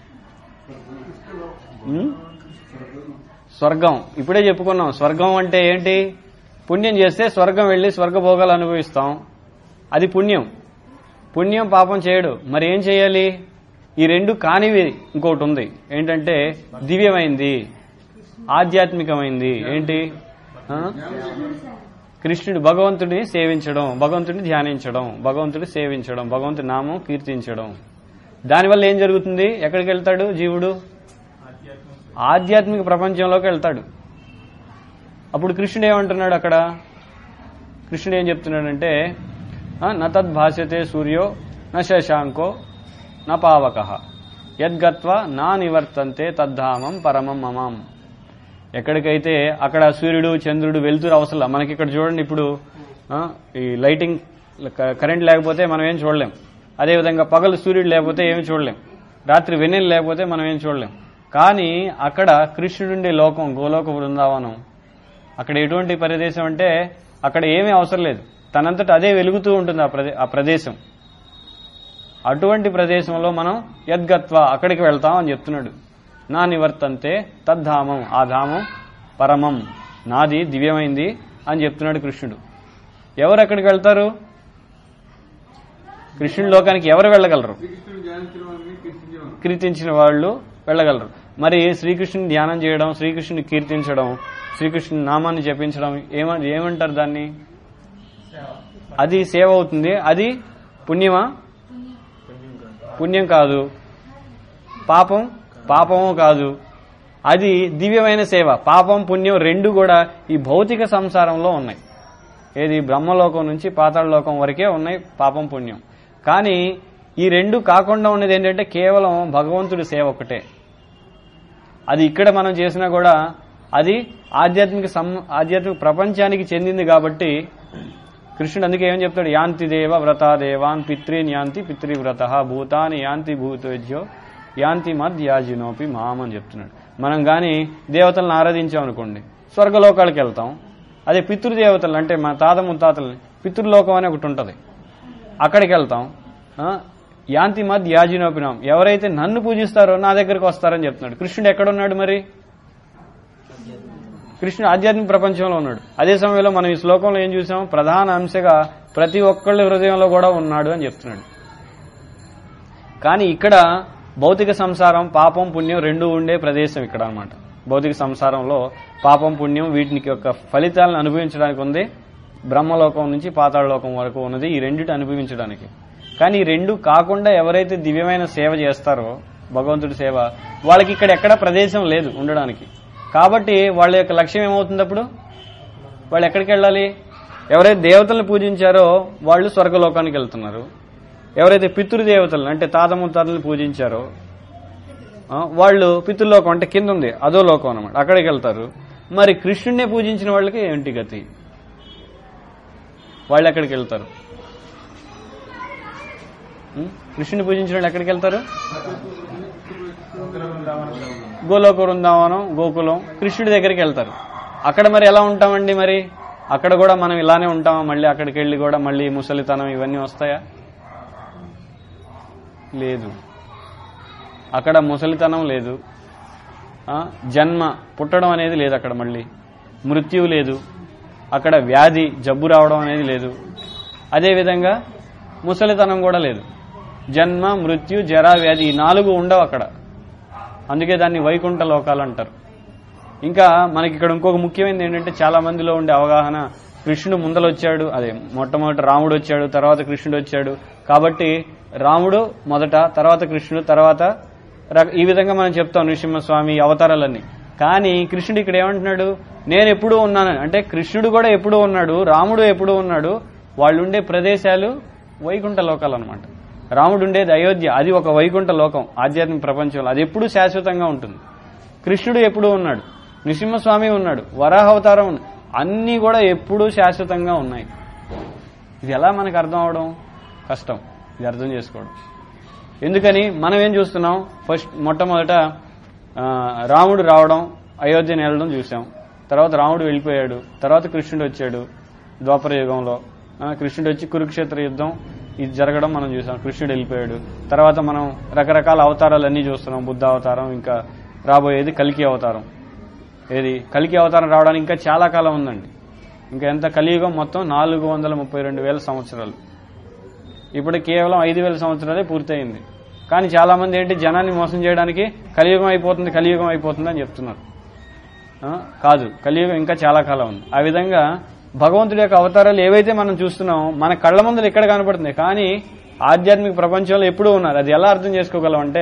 స్వర్గం ఇప్పుడే చెప్పుకున్నాం స్వర్గం అంటే ఏంటి పుణ్యం చేస్తే స్వర్గం వెళ్ళి స్వర్గభోగాలు అనుభవిస్తాం అది పుణ్యం పుణ్యం పాపం చేయడు మరి ఏం చేయాలి ఈ రెండు కానివి ఇంకోటి ఉంది ఏంటంటే దివ్యమైంది ఆధ్యాత్మికమైంది ఏంటి ఆ? కృష్ణుడు భగవంతుడిని సేవించడం భగవంతుడిని ధ్యానించడం భగవంతుడిని సేవించడం భగవంతుడి నామం కీర్తించడం దానివల్ల ఏం జరుగుతుంది ఎక్కడికి వెళ్తాడు జీవుడు ఆధ్యాత్మిక ప్రపంచంలోకి వెళ్తాడు అప్పుడు కృష్ణుడు ఏమంటున్నాడు అక్కడ కృష్ణుడు ఏం చెప్తున్నాడంటే ఆ, న తద్భాష్యతే సూర్యో న శశాంకో న పావక యద్గత్వా నా నివర్తంతే తద్ధామం పరమం మమాం ఎక్కడికైతే అక్కడ సూర్యుడు చంద్రుడు వెలుతురు అవసరం మనకి ఇక్కడ చూడండి ఇప్పుడు ఆ, ఈ లైటింగ్ క- కరెంట్ లేకపోతే మనం ఏం చూడలేం అదేవిధంగా పగలు సూర్యుడు లేకపోతే ఏమి చూడలేం రాత్రి వెన్నెల లేకపోతే మనం ఏం చూడలేం కానీ అక్కడ కృష్ణుడుండే లోకం గోలోక బృందావనం అక్కడ ఎటువంటి ప్రదేశం అంటే అక్కడ ఏమీ అవసరం లేదు తనంతట అదే వెలుగుతూ ఉంటుంది ఆ ప్రదే ఆ ప్రదేశం అటువంటి ప్రదేశంలో మనం యద్గత్వ అక్కడికి వెళ్తాం అని చెప్తున్నాడు నా నివర్తంతే తద్ధామం ఆ ధామం పరమం నాది దివ్యమైంది అని చెప్తున్నాడు కృష్ణుడు ఎవరు అక్కడికి వెళ్తారు కృష్ణుడి లోకానికి ఎవరు వెళ్ళగలరు శ్రీకృష్ణుడు ధ్యానించిన వారిని కీర్తించడం కీర్తించిన వాళ్ళు వెళ్ళగలరు మరి శ్రీకృష్ణుని ధ్యానం చేయడం శ్రీకృష్ణుని కీర్తించడం శ్రీకృష్ణుని నామాన్ని జపించడం ఏమ ఏమంటారు దాన్ని అది సేవ అవుతుంది అది పుణ్యమా పుణ్యం కాదు పాపం పాపము కాదు అది దివ్యమైన సేవ పాపం పుణ్యం రెండు కూడా ఈ భౌతిక సంసారంలో ఉన్నాయి ఏది బ్రహ్మలోకం నుంచి పాతాళలోకం వరకే ఉన్నాయి పాపం పుణ్యం కానీ ఈ రెండు కాకుండా ఉన్నది ఏంటంటే కేవలం భగవంతుడి సేవ ఒకటే అది ఇక్కడ మనం చేసినా కూడా అది ఆధ్యాత్మిక సం ఆధ్యాత్మిక ప్రపంచానికి చెందింది కాబట్టి కృష్ణుడు అందుకే ఏం చెప్తాడు యాంతి దేవ వ్రతా దేవాన్ పిత్రీన్ యాంతి పితృవ్రత భూతాని యాంతి భూతోజ్యో యాంతి మధ్యాజినోపి మాం అని చెప్తున్నాడు మనం గాని దేవతలను ఆరాధించాం అనుకోండి స్వర్గలోకాలకు వెళ్తాం అదే పితృదేవతలు అంటే మా తాత ముత్తాతల్ని పితృలోకం అని ఒకటి ఉంటుంది అక్కడికి వెళ్తాం ఆ, యాంతి మద్ యాజినోపినాం ఎవరైతే నన్ను పూజిస్తారో నా దగ్గరకు వస్తారని చెప్తున్నాడు కృష్ణుడు ఎక్కడున్నాడు మరి కృష్ణుడు ఆధ్యాత్మిక ప్రపంచంలో ఉన్నాడు అదే సమయంలో మనం ఈ శ్లోకంలో ఏం చూసాం ప్రధాన అంశగా ప్రతి ఒక్కళ్ళ హృదయంలో కూడా ఉన్నాడు అని చెప్తున్నాడు కానీ ఇక్కడ భౌతిక సంసారం పాపం పుణ్యం రెండు ఉండే ప్రదేశం ఇక్కడ అన్నమాట భౌతిక సంసారంలో పాపం పుణ్యం వీటికి యొక్క ఫలితాలను అనుభవించడానికి ఉంది బ్రహ్మలోకం నుంచి పాతాళలోకం వరకు ఉన్నది ఈ రెండిటి అనుభవించడానికి కానీ ఈ రెండు కాకుండా ఎవరైతే దివ్యమైన సేవ చేస్తారో భగవంతుడి సేవ వాళ్ళకి ఇక్కడ ఎక్కడ ప్రదేశం లేదు ఉండడానికి కాబట్టి వాళ్ళ యొక్క లక్ష్యం ఏమవుతుంది అప్పుడు వాళ్ళు ఎక్కడికి వెళ్ళాలి ఎవరైతే దేవతలను పూజించారో వాళ్ళు స్వర్గలోకానికి వెళ్తున్నారు ఎవరైతే పితృదేవతలను అంటే తాత ముత్తాతలను పూజించారో ఆ, వాళ్ళు పితృలోకం అంటే కింద ఉంది అదో లోకం అనమాట అక్కడికి వెళ్తారు మరి కృష్ణుడినే పూజించిన వాళ్ళకి ఏంటి గతి వాళ్ళు ఎక్కడికి వెళ్తారు ఉం? కృష్ణుని పూజించిన వాళ్ళు ఎక్కడికి వెళ్తారు గోలోక వృందావనం గోకులం కృష్ణుడి దగ్గరికి వెళ్తారు అక్కడ మరి ఎలా ఉంటామండి మరి అక్కడ కూడా మనం ఇలానే ఉంటామా మళ్ళీ అక్కడికి వెళ్ళి కూడా మళ్ళీ ముసలితనం ఇవన్నీ వస్తాయా లేదు అక్కడ ముసలితనం లేదు ఆ, జన్మ పుట్టడం అనేది లేదు అక్కడ మళ్ళీ మృత్యువు లేదు అక్కడ వ్యాధి జబ్బు రావడం అనేది లేదు అదేవిధంగా ముసలితనం కూడా లేదు జన్మ మృత్యు జరా వ్యాధి ఈ నాలుగు ఉండవు అక్కడ అందుకే దాన్ని వైకుంఠ లోకాలు అంటారు ఇంకా మనకి ఇక్కడ ఇంకొక ముఖ్యమైనది ఏంటంటే చాలా మందిలో ఉండే అవగాహన కృష్ణుడు ముందల వచ్చాడు అదే మొట్టమొదట రాముడు వచ్చాడు తర్వాత కృష్ణుడు వచ్చాడు కాబట్టి రాముడు మొదట తర్వాత కృష్ణుడు తర్వాత ర- ఈ విధంగా మనం చెప్తాం నృసింహస్వామి అవతారాలన్నీ కానీ కృష్ణుడు ఇక్కడ ఏమంటున్నాడు నేను ఎప్పుడూ ఉన్నాను అంటే కృష్ణుడు కూడా ఎప్పుడూ ఉన్నాడు రాముడు ఎప్పుడూ ఉన్నాడు వాళ్ళు ఉండే ప్రదేశాలు వైకుంఠ లోకాలు అనమాట రాముడు ఉండేది అయోధ్య అది ఒక వైకుంఠ లోకం ఆధ్యాత్మిక ప్రపంచంలో అది ఎప్పుడూ శాశ్వతంగా ఉంటుంది కృష్ణుడు ఎప్పుడూ ఉన్నాడు నృసింహస్వామి ఉన్నాడు వరాహ అవతారం ఉంది అన్నీ కూడా ఎప్పుడూ శాశ్వతంగా ఉన్నాయి ఇది ఎలా మనకు అర్థం అవడం కష్టం ఇది అర్థం చేసుకోవడం ఎందుకని మనం ఏం చూస్తున్నాం ఫస్ట్ మొట్టమొదట ఆ, రాముడు రావడం అయోధ్యని వెళ్ళడం చూసాం తర్వాత రాముడు వెళ్ళిపోయాడు తర్వాత కృష్ణుడు వచ్చాడు ద్వాపర యుగంలో ఆ, కృష్ణుడు వచ్చి కురుక్షేత్ర యుద్ధం ఇది జరగడం మనం చూసాం కృష్ణుడు వెళ్ళిపోయాడు తర్వాత మనం రకరకాల అవతారాలు అన్నీ చూస్తున్నాం బుద్ధ అవతారం ఇంకా రాబోయేది కలికి అవతారం ఏది కలికి అవతారం రావడానికి ఇంకా చాలా కాలం ఉందండి ఇంకా ఎంత కలియుగం మొత్తం నాలుగు వందల ముప్పై రెండు వేల సంవత్సరాలు ఇప్పుడు కేవలం ఐదు వేల సంవత్సరాలే పూర్తయింది కానీ చాలా మంది ఏంటి జనాన్ని మోసం చేయడానికి కలియుగం అయిపోతుంది కలియుగం అయిపోతుంది అని చెప్తున్నారు ఆ, కాదు కలియుగం ఇంకా చాలా కాలం ఉంది ఆ విధంగా భగవంతుడి యొక్క అవతారాలు ఏవైతే మనం చూస్తున్నామో మన కళ్ళ ముందర ఇక్కడ కనపడుతుంది కానీ ఆధ్యాత్మిక ప్రపంచంలో ఎప్పుడూ ఉన్నారు అది ఎలా అర్థం చేసుకోగలం అంటే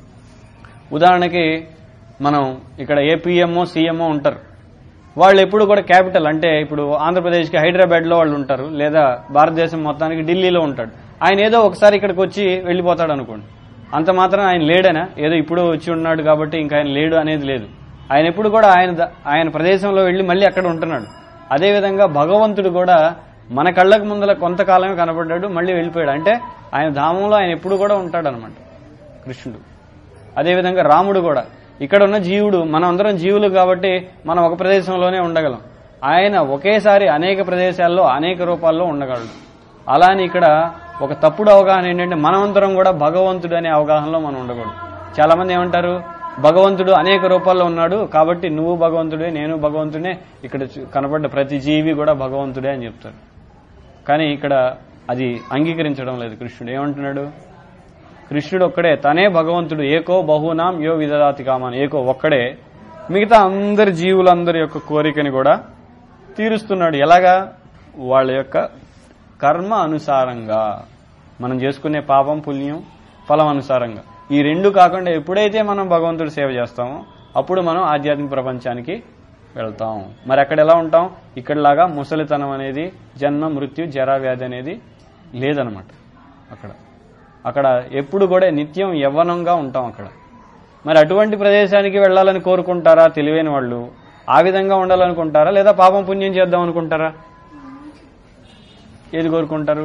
ఉదాహరణకి మనం ఇక్కడ ఏ పిఎంఓ సీఎంఓ ఉంటారు వాళ్ళు ఎప్పుడు కూడా క్యాపిటల్ అంటే ఇప్పుడు ఆంధ్రప్రదేశ్కి హైదరాబాద్లో వాళ్ళు ఉంటారు లేదా భారతదేశం మొత్తానికి ఢిల్లీలో ఉంటాడు ఆయన ఏదో ఒకసారి ఇక్కడికి వచ్చి వెళ్ళిపోతాడు అనుకోండి అంత మాత్రం ఆయన లేడనా ఏదో ఇప్పుడు వచ్చి ఉన్నాడు కాబట్టి ఇంకా ఆయన లేడు అనేది లేదు ఆయన ఎప్పుడు కూడా ఆయన ద- ఆయన ప్రదేశంలో వెళ్ళి మళ్ళీ అక్కడ ఉంటున్నాడు అదేవిధంగా భగవంతుడు కూడా మన కళ్ళకు ముందర కొంతకాలమే కనపడ్డాడు మళ్ళీ వెళ్ళిపోయాడు అంటే ఆయన ధామంలో ఆయన ఎప్పుడు కూడా ఉంటాడు అనమాట కృష్ణుడు అదేవిధంగా రాముడు కూడా ఇక్కడ ఉన్న జీవుడు మనం అందరం జీవులు కాబట్టి మనం ఒక ప్రదేశంలోనే ఉండగలం ఆయన ఒకేసారి అనేక ప్రదేశాల్లో అనేక రూపాల్లో ఉండగలడు అలాని ఇక్కడ ఒక తప్పుడు అవగాహన ఏంటంటే మనమంతరం కూడా భగవంతుడు అనే అవగాహనలో మనం ఉండకూడదు చాలా మంది ఏమంటారు భగవంతుడు అనేక రూపాల్లో ఉన్నాడు కాబట్టి నువ్వు భగవంతుడే నేను భగవంతుడే ఇక్కడ చూ- కనబడ్డ ప్రతి జీవి కూడా భగవంతుడే అని చెప్తారు కానీ ఇక్కడ అది అంగీకరించడం లేదు కృష్ణుడు ఏమంటున్నాడు కృష్ణుడు ఒక్కడే తనే భగవంతుడు ఏకో బహునాం యో విదదాతి కామాన్ ఏకో ఒక్కడే మిగతా అందరి జీవులందరి యొక్క కోరికని కూడా తీరుస్తున్నాడు ఎలాగా వాళ్ళ యొక్క కర్మ అనుసారంగా మనం చేసుకునే పాపం పుణ్యం ఫలం అనుసారంగా ఈ రెండు కాకుండా ఎప్పుడైతే మనం భగవంతుడి సేవ చేస్తామో అప్పుడు మనం ఆధ్యాత్మిక ప్రపంచానికి వెళ్తాం మరి అక్కడ ఎలా ఉంటాం ఇక్కడలాగా ముసలితనం అనేది జన్మ మృత్యు జరా వ్యాధి అనేది లేదనమాట అక్కడ అక్కడ ఎప్పుడు కూడా నిత్యం యవ్వనంగా ఉంటాం అక్కడ మరి అటువంటి ప్రదేశానికి వెళ్ళాలని కోరుకుంటారా తెలివైన వాళ్ళు ఆ విధంగా ఉండాలనుకుంటారా లేదా పాపం పుణ్యం చేద్దాం అనుకుంటారా ఏది కోరుకుంటారు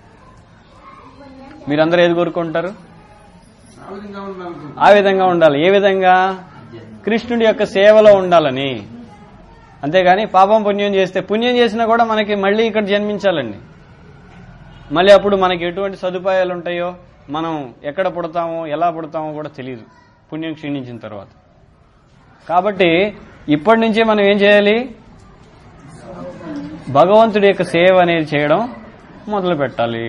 మీరందరూ ఏది కోరుకుంటారు ఆ విధంగా ఉండాలనుకుంటున్నాను ఆ విధంగా ఉండాలి ఏ విధంగా కృష్ణుడి యొక్క సేవలో ఉండాలని అంతేగాని పాపం పుణ్యం చేస్తే పుణ్యం చేసినా కూడా మనకి మళ్ళీ ఇక్కడ జన్మించాలండి మళ్ళీ అప్పుడు మనకి ఎటువంటి సదుపాయాలు ఉంటాయో మనం ఎక్కడ పుడతామో ఎలా పుడతామో కూడా తెలియదు పుణ్యం క్షీణించిన తర్వాత కాబట్టి ఇప్పటి నుంచే మనం ఏం చేయాలి భగవంతుడి యొక్క సేవ అనేది చేయడం మొదలు పెట్టాలి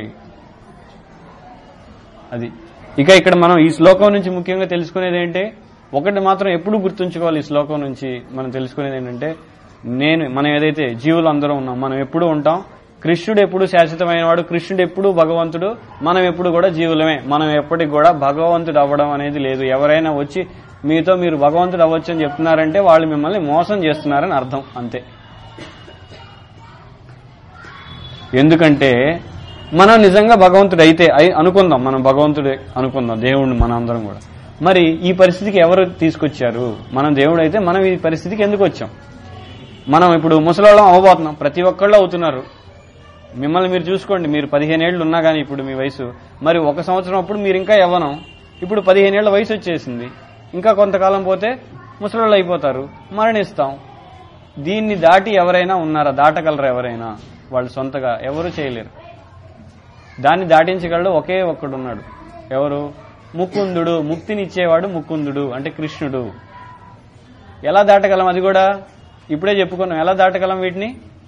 అది ఇక ఇక్కడ మనం ఈ శ్లోకం నుంచి ముఖ్యంగా తెలుసుకునేది ఏంటి ఒకటి మాత్రం ఎప్పుడు గుర్తుంచుకోవాలి ఈ శ్లోకం నుంచి మనం తెలుసుకునేది ఏంటంటే నేను మనం ఏదైతే జీవులు అందరూ ఉన్నాం మనం ఎప్పుడు ఉంటాం కృష్ణుడు ఎప్పుడు శాశ్వతమైన వాడు కృష్ణుడు ఎప్పుడు భగవంతుడు మనం ఎప్పుడు కూడా జీవులమే మనం ఎప్పటికి కూడా భగవంతుడు అవ్వడం అనేది లేదు ఎవరైనా వచ్చి మీతో మీరు భగవంతుడు అవ్వచ్చు అని చెప్తున్నారంటే వాళ్ళు మిమ్మల్ని మోసం చేస్తున్నారని అర్థం అంతే ఎందుకంటే మనం నిజంగా భగవంతుడు అయితే అయి- అనుకుందాం మనం భగవంతుడే అనుకుందాం దేవుడిని మన అందరం కూడా మరి ఈ పరిస్థితికి ఎవరు తీసుకొచ్చారు మనం దేవుడు అయితే మనం ఈ పరిస్థితికి ఎందుకు వచ్చాం మనం ఇప్పుడు ముసలాళ్ళం అవ్వబోతున్నాం ప్రతి ఒక్కళ్ళు అవుతున్నారు మిమ్మల్ని మీరు చూసుకోండి మీరు పదిహేను ఏళ్ళు ఉన్నా కానీ ఇప్పుడు మీ వయసు మరి ఒక సంవత్సరం అప్పుడు మీరు ఇంకా యవ్వనం ఇప్పుడు పదిహేను ఏళ్ల వయసు వచ్చేసింది ఇంకా కొంతకాలం పోతే ముసలాళ్ళు అయిపోతారు మరణిస్తాం దీన్ని దాటి ఎవరైనా ఉన్నారా దాటగలరా ఎవరైనా వాళ్ళు సొంతగా ఎవరు చేయలేరు దాన్ని దాటించగలడు ఒకే ఒక్కడు ఉన్నాడు ఎవరు ముకుందుడు ముక్తినిచ్చేవాడు ముకుందుడు అంటే కృష్ణుడు ఎలా దాటగలం అది కూడా ఇప్పుడే చెప్పుకున్నాం ఎలా దాటగలం వీటిని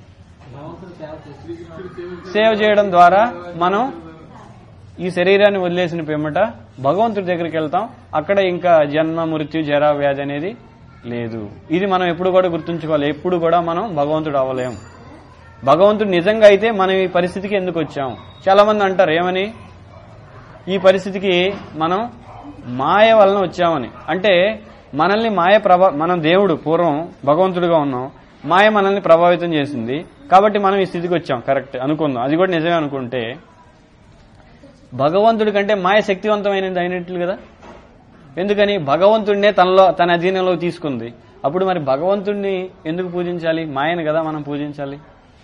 సేవ చేయడం ద్వారా మనం ఈ శరీరాన్ని వదిలేసిన పిమ్మట భగవంతుడి దగ్గరికి వెళ్తాం అక్కడ ఇంకా జన్మ మృత్యు జరా వ్యాధి అనేది లేదు ఇది మనం ఎప్పుడు కూడా గుర్తుంచుకోవాలి ఎప్పుడు కూడా మనం భగవంతుడు అవ్వలేం భగవంతుడు నిజంగా అయితే మనం ఈ పరిస్థితికి ఎందుకు వచ్చాం చాలా మంది అంటారు ఏమని ఈ పరిస్థితికి మనం మాయ వలన వచ్చామని అంటే మనల్ని మాయ ప్రభా మనం దేవుడు పూర్వం భగవంతుడిగా ఉన్నాం మాయ మనల్ని ప్రభావితం చేసింది కాబట్టి మనం ఈ స్థితికి వచ్చాం కరెక్ట్ అనుకుందాం అది కూడా నిజమే అనుకుంటే భగవంతుడి కంటే మాయ శక్తివంతమైనది అయినట్లు కదా ఎందుకని భగవంతుడినే తనలో తన అధీనంలో తీసుకుంది అప్పుడు మరి భగవంతుడిని ఎందుకు పూజించాలి మాయను కదా మనం పూజించాలి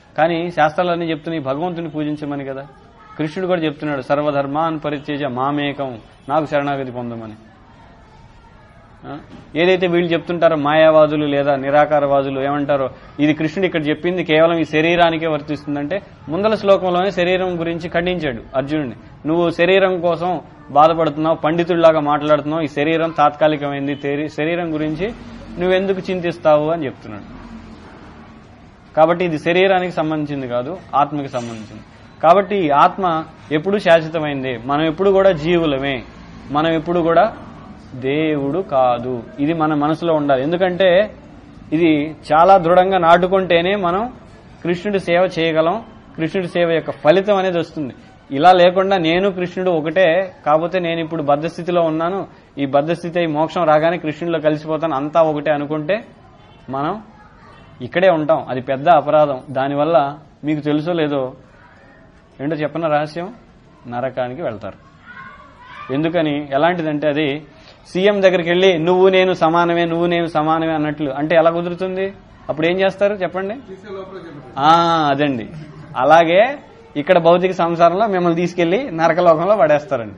కానీ శాస్త్రాలన్నీ చెప్తున్నాయి భగవంతుని పూజించమని కదా కృష్ణుడు కూడా చెప్తున్నాడు సర్వధర్మాన్ పరిత్యజ మామేకం నాకు శరణాగతి పొందమని ఆ? ఏదైతే వీళ్ళు చెప్తుంటారో మాయావాదులు లేదా నిరాకారవాదులు ఏమంటారో ఇది కృష్ణుడు ఇక్కడ చెప్పింది కేవలం ఈ శరీరానికే వర్తిస్తుందంటే ముందల శ్లోకంలోనే శరీరం గురించి ఖండించాడు అర్జునుడిని నువ్వు శరీరం కోసం బాధపడుతున్నావు పండితుడిలాగా మాట్లాడుతున్నావు ఈ శరీరం తాత్కాలికమైంది తెరి- శరీరం గురించి నువ్వెందుకు చింతిస్తావు అని చెప్తున్నాడు కాబట్టి ఇది శరీరానికి సంబంధించింది కాదు ఆత్మకి సంబంధించింది కాబట్టి ఈ ఆత్మ ఎప్పుడు శాశ్వతమైంది మనం ఎప్పుడు కూడా జీవులమే మనం ఎప్పుడు కూడా దేవుడు కాదు ఇది మన మనసులో ఉండాలి ఎందుకంటే ఇది చాలా దృఢంగా నాటుకుంటేనే మనం కృష్ణుడి సేవ చేయగలం కృష్ణుడి సేవ యొక్క ఫలితం అనేది వస్తుంది ఇలా లేకుండా నేను కృష్ణుడు ఒకటే కాకపోతే నేను ఇప్పుడు బద్ధస్థితిలో ఉన్నాను ఈ బద్ధస్థితి అయి మోక్షం రాగానే కృష్ణుడిలో కలిసిపోతాను అంతా ఒకటే అనుకుంటే మనం ఇక్కడే ఉంటాం అది పెద్ద అపరాధం దానివల్ల మీకు తెలుసో లేదో ఏంటో చెప్పన రహస్యం నరకానికి వెళ్తారు ఎందుకని ఎలాంటిదంటే అది సీఎం దగ్గరికి వెళ్ళి నువ్వు నేను సమానమే నువ్వు నేను సమానమే అన్నట్లు అంటే ఎలా కుదురుతుంది అప్పుడు ఏం చేస్తారు చెప్పండి తీసే లోపల చెబుతారు ఆ అదండి అలాగే ఇక్కడ భౌతిక సంసారంలో మిమ్మల్ని తీసుకెళ్లి నరకలోకంలో పడేస్తారండి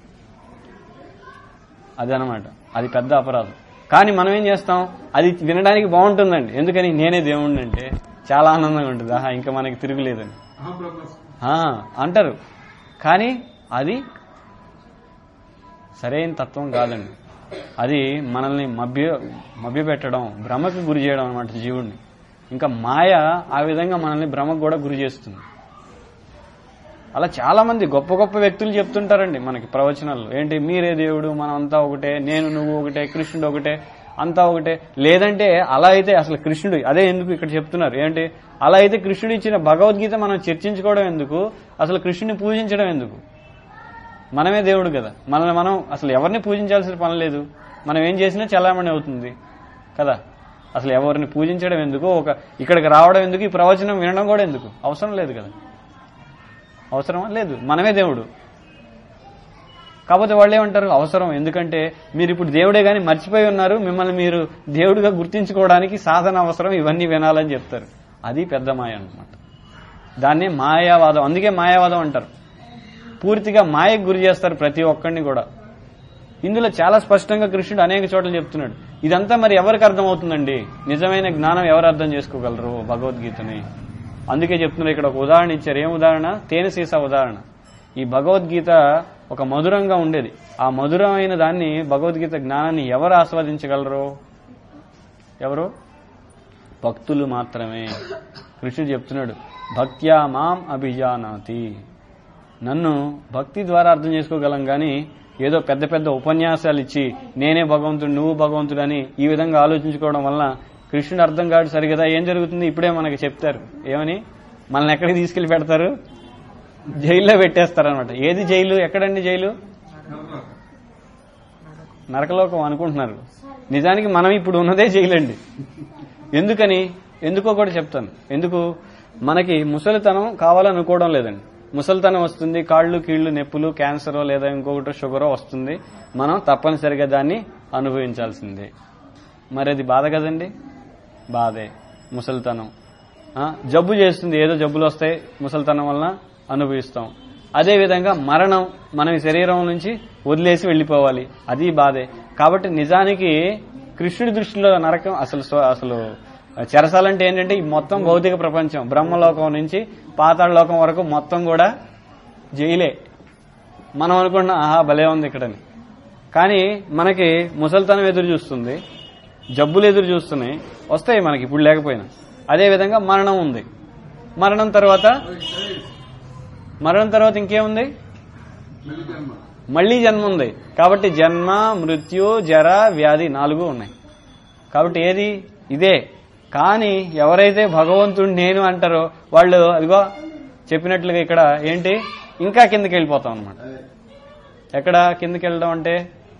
అదనమాట అది పెద్ద అపరాధం కానీ మనం ఏం చేస్తాం అది వినడానికి బాగుంటుందండి ఎందుకని నేనే దేవుణ్ణి అంటే చాలా ఆనందంగా ఉంటుంది ఆహా ఇంకా మనకి తిరుగులేదని అహం బ్రహ్మస్ ఆ, అంటారు కానీ అది సరైన తత్వం కాదండి అది మనల్ని మభ్య మభ్యపెట్టడం భ్రమకు గురి చేయడం అనమాట జీవుడిని ఇంకా మాయ ఆ విధంగా మనల్ని భ్రమకు కూడా గురి చేస్తుంది అలా చాలా మంది గొప్ప గొప్ప వ్యక్తులు చెప్తుంటారండి మనకి ప్రవచనాల్లో ఏంటి మీరే దేవుడు మనం అంతా ఒకటే నేను నువ్వు ఒకటే కృష్ణుడు ఒకటే అంతా ఒకటే లేదంటే అలా అయితే అసలు కృష్ణుడు అదే ఎందుకు ఇక్కడ చెప్తున్నారు ఏంటి అలా అయితే కృష్ణుడు ఇచ్చిన భగవద్గీత మనం చర్చించుకోవడం ఎందుకు అసలు కృష్ణుని పూజించడం ఎందుకు మనమే దేవుడు కదా మనల్ని మనం అసలు ఎవరిని పూజించాల్సిన పని లేదు మనం ఏం చేసినా చలామణి అవుతుంది కదా అసలు ఎవరిని పూజించడం ఎందుకు ఒక ఇక్కడికి రావడం ఎందుకు ఈ ప్రవచనం వినడం కూడా ఎందుకు అవసరం లేదు కదా అవసరమా లేదు మనమే దేవుడు కాకపోతే వాళ్ళు ఏమంటారు అవసరం ఎందుకంటే మీరు ఇప్పుడు దేవుడే గాని మర్చిపోయి ఉన్నారు మిమ్మల్ని మీరు దేవుడిగా గుర్తించుకోవడానికి సాధన అవసరం ఇవన్నీ వినాలని చెప్తారు అది పెద్ద మాయ అన్నమాట దాన్నే మాయావాదం అందుకే మాయావాదం అంటారు పూర్తిగా మాయకు గురి చేస్తారు ప్రతి ఒక్కడిని కూడా ఇందులో చాలా స్పష్టంగా కృష్ణుడు అనేక చోట్ల చెప్తున్నాడు ఇదంతా మరి ఎవరికి అర్థమవుతుందండి నిజమైన జ్ఞానం ఎవరు అర్థం చేసుకోగలరు భగవద్గీతని అందుకే చెప్తున్నారు ఇక్కడ ఒక ఉదాహరణ ఇచ్చారు ఏం ఉదాహరణ తేనె సీసా ఉదాహరణ ఈ భగవద్గీత ఒక మధురంగా ఉండేది ఆ మధురమైన దాన్ని భగవద్గీత జ్ఞానాన్ని ఎవరు ఆస్వాదించగలరు ఎవరు భక్తులు మాత్రమే కృష్ణుడు చెప్తున్నాడు భక్త్యా మాం అభిజానాతి నన్ను భక్తి ద్వారా అర్థం చేసుకోగలం కానీ ఏదో పెద్ద పెద్ద ఉపన్యాసాలు ఇచ్చి నేనే భగవంతుడు నువ్వు భగవంతుడు అని ఈ విధంగా ఆలోచించుకోవడం వల్ల కృష్ణుడు అర్థం కాడు సరిగదా ఏం జరుగుతుంది ఇప్పుడే మనకి చెప్తారు ఏమని మనల్ని ఎక్కడికి తీసుకెళ్లి పెడతారు జైల్లో పెట్టేస్తారనమాట ఏది జైలు ఎక్కడండి జైలు నరకం. నరకలోకం అనుకుంటున్నారు నిజానికి మనం ఇప్పుడు ఉన్నదే జైలండి ఎందుకని ఎందుకో కూడా చెప్తాను ఎందుకు మనకి ముసలితనం కావాలనుకోవడం లేదండి ముసలితనం వస్తుంది కాళ్ళు కీళ్లు నొప్పులు క్యాన్సరో లేదా ఇంకొకటి షుగరో వస్తుంది మనం తప్పనిసరిగా దాన్ని అనుభవించాల్సిందే మరి అది బాధ కదండి బాధే ముసలితనం ఆ, జబ్బు చేస్తుంది ఏదో జబ్బులు వస్తాయి ముసలితనం వలన అనుభవిస్తాం అదే విధంగా మరణం మనం ఈ శరీరం నుంచి వదిలేసి వెళ్ళిపోవాలి అది బాధే కాబట్టి నిజానికి కృష్ణుడి దృష్టిలో నరకం అసలు స్వ- అసలు చెరసాలంటే ఏంటంటే ఈ మొత్తం భౌతిక ప్రపంచం బ్రహ్మలోకం నుంచి పాతాళ లోకం వరకు మొత్తం కూడా జైలే మనం అనుకున్న ఆహా భలే ఉంది ఇక్కడని కానీ మనకి ముసలితనం ఎదురు చూస్తుంది జబ్బులు ఎదురు చూస్తున్నాయి వస్తాయి మనకి ఇప్పుడు లేకపోయినా అదే విధంగా మరణం ఉంది మరణం తర్వాత ఓయ్, ఏయ్, మరణం తర్వాత ఇంకేముంది మళ్ళీ జన్మ మళ్లీ జన్మ ఉంది కాబట్టి జన్మ మృత్యు జర వ్యాధి నాలుగు ఉన్నాయి కాబట్టి ఏది ఇదే కానీ ఎవరైతే భగవంతుడు నేను అంటారో వాళ్ళు అదిగో చెప్పినట్లుగా ఇక్కడ ఏంటి ఇంకా కిందకి వెళ్ళిపోతాం అనమాట అదే ఎక్కడ కిందకి వెళ్ళడం అంటే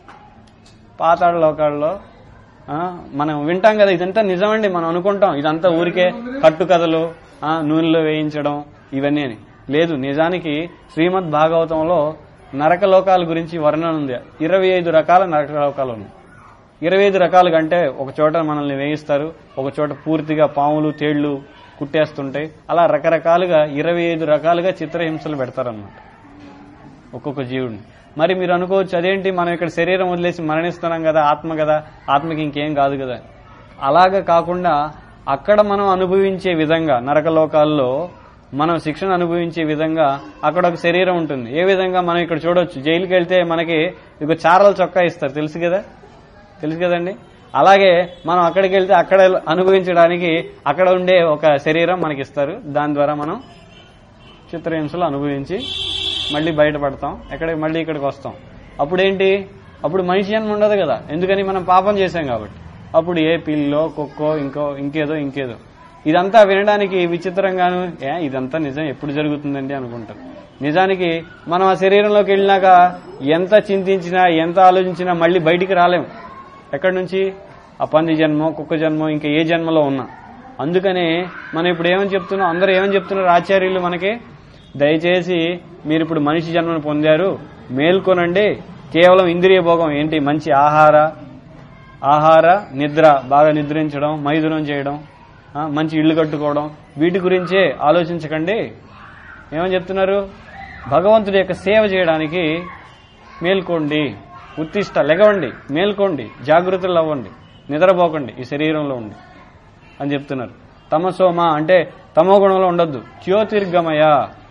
పాతాళ లోకాల్లో ఆ, మనం వింటాం కదా ఇదంతా నిజమండి మనం అనుకుంటాం ఇదంతా ఊరికే కట్టుకథలు ఆ, నూనెలో వేయించడం ఇవన్నీ అని లేదు నిజానికి శ్రీమద్ భాగవతంలో నరక లోకాల గురించి వర్ణన ఉంది ఇరవై ఐదు రకాల నరక లోకాలు ఉన్నాయి ఇరవై ఐదు రకాలుగా అంటే ఒక చోట మనల్ని వేయిస్తారు ఒక చోట పూర్తిగా పాములు తేళ్లు కుట్టేస్తుంటాయి అలా రకరకాలుగా ఇరవై ఐదు రకాలుగా చిత్రహింసలు పెడతారన్నమాట ఒక్కొక్క జీవుడిని మరి మీరు అనుకోవచ్చు అదేంటి మనం ఇక్కడ శరీరం వదిలేసి మరణిస్తున్నాం కదా ఆత్మ కదా ఆత్మకి ఇంకేం కాదు కదా అలాగా కాకుండా అక్కడ మనం అనుభవించే విధంగా నరకలోకాల్లో మనం శిక్షణ అనుభవించే విధంగా అక్కడ ఒక శరీరం ఉంటుంది ఏ విధంగా మనం ఇక్కడ చూడొచ్చు జైలుకి వెళ్తే మనకి ఇక చారల చొక్కా ఇస్తారు తెలుసు కదా తెలుసు కదండి అలాగే మనం అక్కడికి వెళ్తే అక్కడ అనుభవించడానికి అక్కడ ఉండే ఒక శరీరం మనకి ఇస్తారు దాని ద్వారా మనం చిత్రహింసలు అనుభవించి మళ్ళీ బయటపడతాం ఎక్కడ మళ్ళీ ఇక్కడికి వస్తాం అప్పుడేంటి అప్పుడు మనిషి జన్మ ఉండదు కదా ఎందుకని మనం పాపం చేశాం కాబట్టి అప్పుడు ఏ పిల్లో కుక్కో ఇంకో ఇంకేదో ఇంకేదో ఇదంతా వినడానికి విచిత్రంగాను ఏ ఇదంతా నిజం ఎప్పుడు జరుగుతుందండి అనుకుంటారు నిజానికి మనం ఆ శరీరంలోకి వెళ్ళినాక ఎంత చింతించినా ఎంత ఆలోచించినా మళ్ళీ బయటికి రాలేం ఎక్కడి నుంచి ఆ పంది జన్మో కుక్క జన్మో ఇంకా ఏ జన్మలో ఉన్నా అందుకనే మనం ఇప్పుడు ఏమని చెప్తున్నాం అందరూ ఏమని చెప్తున్నారు ఆచార్యులు మనకి దయచేసి మీరు ఇప్పుడు మనిషి జన్మను పొందారు మేల్కొనండి కేవలం ఇంద్రియ భోగం ఏంటి మంచి ఆహార ఆహార నిద్ర బాగా నిద్రించడం మైథునం చేయడం ఆ, మంచి ఇల్లు కట్టుకోవడం వీటి గురించే ఆలోచించకండి ఏమని చెప్తున్నారు భగవంతుడి యొక్క సేవ చేయడానికి మేల్కోండి ఉత్తిష్ట లెగవండి మేల్కోండి జాగృతులు అవ్వండి నిద్రపోకండి ఈ శరీరంలో ఉండి అని చెప్తున్నారు తమసోమ అంటే తమో గుణంలో ఉండొద్దు జ్యోతిర్గమయ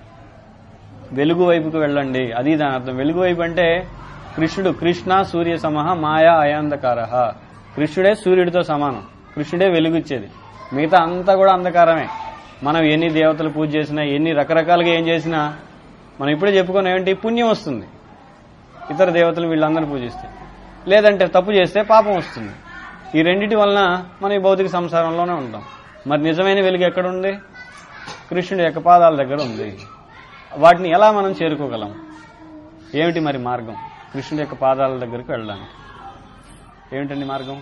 వెలుగు వైపుకు వెళ్ళండి అది దాని అర్థం వెలుగు వైపు అంటే కృష్ణుడు కృష్ణ సూర్య సమహ మాయా అయాంధకార కృష్ణుడే సూర్యుడితో సమానం కృష్ణుడే వెలుగుచ్చేది మిగతా అంతా కూడా అంధకారమే మనం ఎన్ని దేవతలు పూజ చేసినా ఎన్ని రకరకాలుగా ఏం చేసినా మనం ఇప్పుడే చెప్పుకున్నాం ఏంటి పుణ్యం వస్తుంది ఇతర దేవతలు వీళ్ళందరినీ పూజిస్తే లేదంటే తప్పు చేస్తే పాపం వస్తుంది ఈ రెండిటి వలన మనం ఈ భౌతిక సంసారంలోనే ఉంటాం మరి నిజమైన వెలుగు ఎక్కడ ఉంది కృష్ణుడి యొక్క పాదాల దగ్గర ఉంది వాటిని ఎలా మనం చేరుకోగలం ఏమిటి మరి మార్గం కృష్ణుడి యొక్క పాదాల దగ్గరికి వెళ్ళడానికి ఏమిటండి మార్గం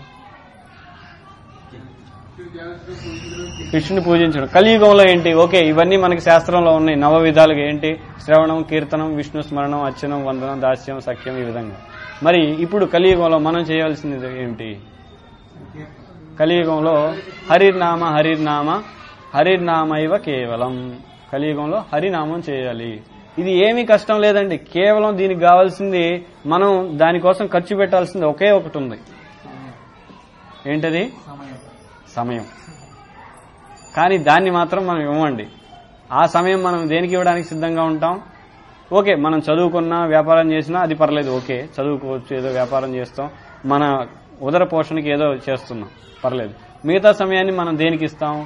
కృష్ణుని పూజించడం కలియుగంలో ఏంటి ఓకే ఇవన్నీ మనకి శాస్త్రంలో ఉన్నాయి నవ విధాలుగా ఏంటి శ్రవణం కీర్తనం విష్ణు స్మరణం అర్చనం వందనం దాస్యం సఖ్యం ఈ విధంగా మరి ఇప్పుడు కలియుగంలో మనం చేయాల్సింది ఏమిటి కలియుగంలో హరిర్నామ హరిర్నామ హరిర్నామైవ కేవలం కలియుగంలో హరినామం చేయాలి ఇది ఏమీ కష్టం లేదండి కేవలం దీనికి కావాల్సింది మనం దానికోసం ఖర్చు పెట్టాల్సింది ఒకే ఒకటి ఉంది ఏంటది సమయం కానీ దాన్ని మాత్రం మనం ఇవ్వండి ఆ సమయం మనం దేనికి ఇవ్వడానికి సిద్ధంగా ఉంటాం ఓకే మనం చదువుకున్నా వ్యాపారం చేసినా అది పర్లేదు ఓకే చదువుకోవచ్చు ఏదో వ్యాపారం చేస్తాం మన ఉదర పోషణకి ఏదో చేస్తున్నాం పర్లేదు మిగతా సమయాన్ని మనం దేనికి ఇస్తాం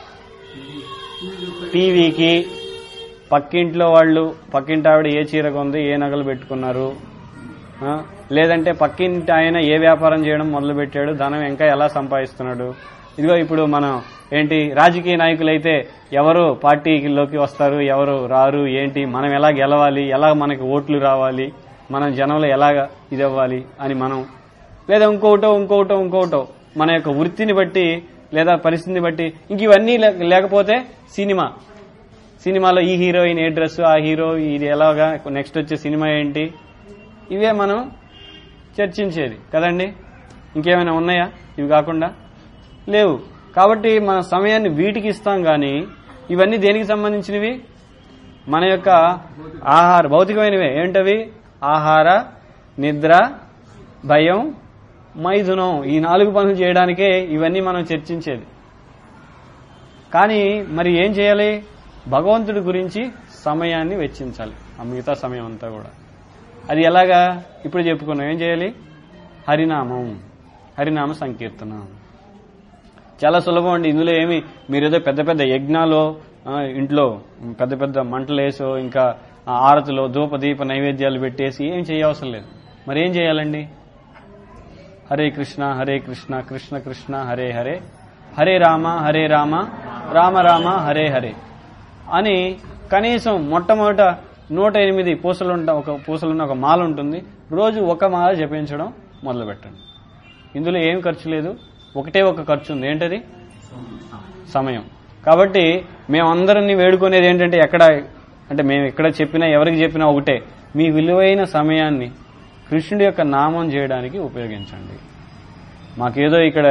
టీవీకి పక్కింట్లో వాళ్ళు పక్కింటి ఆవిడ ఏ చీర కొంది ఏ నగలు పెట్టుకున్నారు ఆ, లేదంటే పక్కింటి ఆయన ఏ వ్యాపారం చేయడం మొదలు పెట్టాడు ధనం ఇంకా ఎలా సంపాదిస్తున్నాడు ఇదిగో ఇప్పుడు మనం ఏంటి రాజకీయ నాయకులైతే ఎవరు పార్టీలోకి వస్తారు ఎవరు రారు ఏంటి మనం ఎలా గెలవాలి ఎలా మనకి ఓట్లు రావాలి మనం జనంలో ఎలాగ ఇది అవ్వాలి అని మనం లేదా ఇంకోటో ఇంకోటో ఇంకోటో మన యొక్క వృత్తిని బట్టి లేదా పరిస్థితిని బట్టి ఇంక ఇవన్నీ లే- లేకపోతే సినిమా సినిమాలో ఈ హీరోయిన్ ఏ డ్రెస్ ఆ హీరో ఇది ఎలాగా నెక్స్ట్ వచ్చే సినిమా ఏంటి ఇవే మనం చర్చించేది కదండి ఇంకేమైనా ఉన్నాయా ఇవి కాకుండా లేవు కాబట్టి మన సమయాన్ని వీటికి ఇస్తాం కానీ ఇవన్నీ దేనికి సంబంధించినవి మన యొక్క ఆహార భౌతికమైనవే ఏంటవి ఆహార నిద్ర భయం మైథునం ఈ నాలుగు పనులు చేయడానికే ఇవన్నీ మనం చర్చించేది కానీ మరి ఏం చేయాలి భగవంతుడి గురించి సమయాన్ని వెచ్చించాలి ఆ మిగతా సమయం అంతా కూడా అది ఎలాగా ఇప్పుడు చెప్పుకున్నాం ఏం చేయాలి హరినామం హరినామ సంకీర్తన చాలా సులభం అండి ఇందులో ఏమి మీరు ఏదో పెద్ద పెద్ద యజ్ఞాలు ఆ, ఇంట్లో పెద్ద పెద్ద మంటలు వేసో ఇంకా ఆ, ఆరతిలో ధూప దీప నైవేద్యాలు పెట్టేసి ఏం చేయవసరం లేదు మరి ఏం చేయాలండి హరే కృష్ణ హరే కృష్ణ కృష్ణ కృష్ణ హరే హరే హరే రామ హరే రామ రామ రామ హరే హరే అని కనీసం మొట్టమొదట నూట ఎనిమిది పూసలు ఉంటా ఒక పూసలున్న ఒక మాల ఉంటుంది రోజు ఒక మాల జపించడం మొదలు పెట్టండి ఇందులో ఏం ఖర్చు లేదు ఒకటే ఒక ఖర్చు ఉంది ఏంటది సమయం కాబట్టి మేమందరినీ వేడుకునేది ఏంటంటే ఎక్కడ అంటే మేము ఎక్కడ చెప్పినా ఎవరికి చెప్పినా ఒకటే మీ విలువైన సమయాన్ని కృష్ణుడి యొక్క నామం చేయడానికి ఉపయోగించండి మాకేదో ఇక్కడ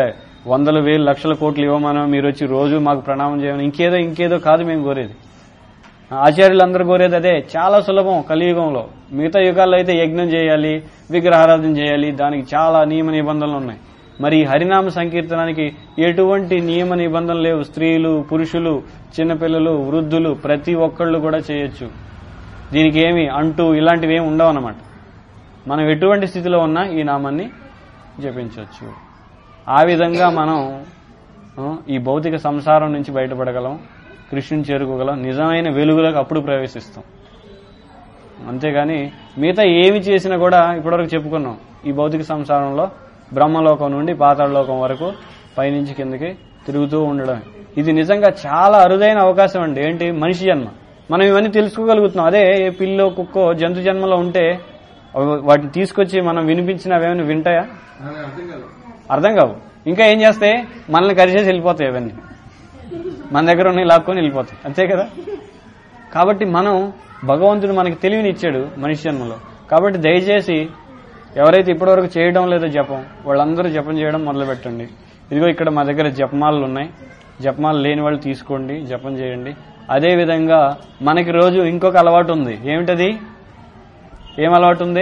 వందల వేలు లక్షల కోట్లు ఇవ్వమనో మీరు వచ్చి రోజు మాకు ప్రణామం చేయమని ఇంకేదో ఇంకేదో కాదు మేము కోరేది ఆచార్యులందరూ కోరేది అదే చాలా సులభం కలియుగంలో మిగతా యుగాల్లో అయితే యజ్ఞం చేయాలి విగ్రహారాధన చేయాలి దానికి చాలా నియమ నిబంధనలు ఉన్నాయి మరి ఈ హరినామ సంకీర్తనానికి ఎటువంటి నియమ నిబంధనలు లేవు స్త్రీలు పురుషులు చిన్నపిల్లలు వృద్ధులు ప్రతి ఒక్కళ్ళు కూడా చేయొచ్చు దీనికి ఏమి అంటూ ఇలాంటివి ఏమి ఉండవు అన్నమాట మనం ఎటువంటి స్థితిలో ఉన్నా ఈ నామాన్ని జపించవచ్చు ఆ విధంగా మనం ఆ, ఈ భౌతిక సంసారం నుంచి బయటపడగలం కృష్ణుని చేరుకోగలం నిజమైన వెలుగులకు అప్పుడు ప్రవేశిస్తాం అంతేగాని మిగతా ఏమి చేసినా కూడా ఇప్పటివరకు చెప్పుకున్నాం ఈ భౌతిక సంసారంలో బ్రహ్మలోకం నుండి పాతాళలోకం వరకు పైనుంచి కిందకి తిరుగుతూ ఉండడం ఇది నిజంగా చాలా అరుదైన అవకాశం అండి ఏంటి మనిషి జన్మ మనం ఇవన్నీ తెలుసుకోగలుగుతున్నాం అదే ఏ పిల్లో కుక్కో జంతు జన్మలో ఉంటే అవి- వాటిని తీసుకొచ్చి మనం వినిపించిన అవేమైనా వింటాయా అని అర్థం కాదు అర్థం కావు ఇంకా ఏం చేస్తే మనల్ని కరిచేసి వెళ్ళిపోతాయి అవన్నీ మన దగ్గర ఉన్నాయి లాక్కొని వెళ్ళిపోతాయి అంతే కదా కాబట్టి మనం భగవంతుడు మనకి తెలివిని ఇచ్చాడు మనిషి జన్మలో కాబట్టి దయచేసి ఎవరైతే ఇప్పటివరకు చేయడం లేదో జపం వాళ్ళందరూ జపం చేయడం మొదలు పెట్టండి ఇదిగో ఇక్కడ మా దగ్గర జపమాలలు ఉన్నాయి జపమాలు లేని వాళ్ళు తీసుకోండి జపం చేయండి అదే విధంగా మనకి రోజు ఇంకొక అలవాటు ఉంది ఏమిటది ఏం అలవాటు ఉంది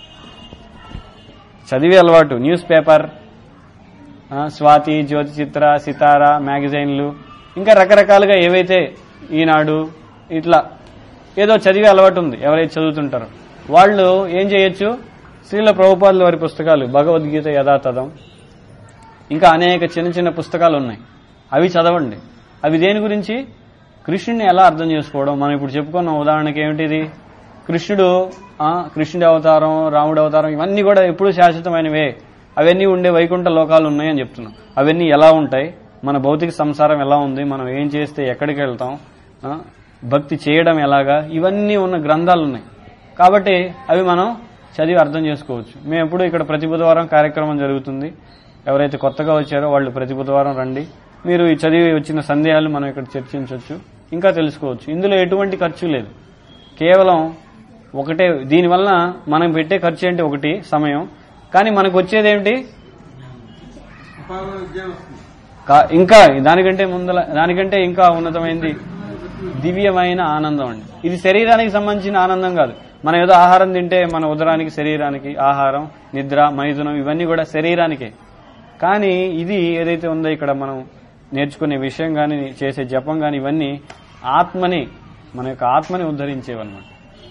చదివే అలవాటు న్యూస్ పేపర్ ఆ, స్వాతి జ్యోతి చిత్ర సితార మ్యాగజైన్లు ఇంకా రకరకాలుగా ఏవైతే ఈనాడు ఇట్లా ఏదో చదివే అలవాటు ఉంది ఎవరైతే చదువుతుంటారో వాళ్ళు ఏం చేయొచ్చు శ్రీల ప్రభుపాదుల వారి పుస్తకాలు భగవద్గీత యథాతథం ఇంకా అనేక చిన్న చిన్న పుస్తకాలు ఉన్నాయి అవి చదవండి అవి దేని గురించి కృష్ణుని ఎలా అర్థం చేసుకోవడం మనం ఇప్పుడు చెప్పుకున్న ఉదాహరణకి ఏమిటిది కృష్ణుడు ఆ, కృష్ణుడి అవతారం రాముడి అవతారం ఇవన్నీ కూడా ఎప్పుడు శాశ్వతమైనవే అవన్నీ ఉండే వైకుంఠ లోకాలు ఉన్నాయని చెప్తున్నాం అవన్నీ ఎలా ఉంటాయి మన భౌతిక సంసారం ఎలా ఉంది మనం ఏం చేస్తే ఎక్కడికి వెళ్తాం ఆ, భక్తి చేయడం ఎలాగా ఇవన్నీ ఉన్న గ్రంథాలు ఉన్నాయి కాబట్టి అవి మనం చదివి అర్థం చేసుకోవచ్చు మేము ఎప్పుడు ఇక్కడ ప్రతి బుధవారం కార్యక్రమం జరుగుతుంది ఎవరైతే కొత్తగా వచ్చారో వాళ్ళు ప్రతి బుధవారం రండి మీరు ఈ చదివి వచ్చిన సందేహాలు మనం ఇక్కడ చర్చించవచ్చు ఇంకా తెలుసుకోవచ్చు ఇందులో ఎటువంటి ఖర్చు లేదు కేవలం ఒకటే దీనివల్ల మనం పెట్టే ఖర్చు ఏంటి ఒకటి సమయం కానీ మనకు వచ్చేది ఏమిటి అపారమైన విజ్ఞానం వస్తుంది కా- ఇంకా దానికంటే ముందల దానికంటే ఇంకా ఉన్నతమైనది దివ్యమైన ఆనందం అండి ఇది శరీరానికి సంబంధించిన ఆనందం కాదు మనం ఏదో ఆహారం తింటే మన ఉదరానికి శరీరానికి ఆహారం నిద్ర మైథునం ఇవన్నీ కూడా శరీరానికే కానీ ఇది ఏదైతే ఉందో ఇక్కడ మనం నేర్చుకునే విషయం కానీ చేసే జపం కానీ ఇవన్నీ ఆత్మని మన యొక్క ఆత్మని ఉద్ధరించేవన్నమాట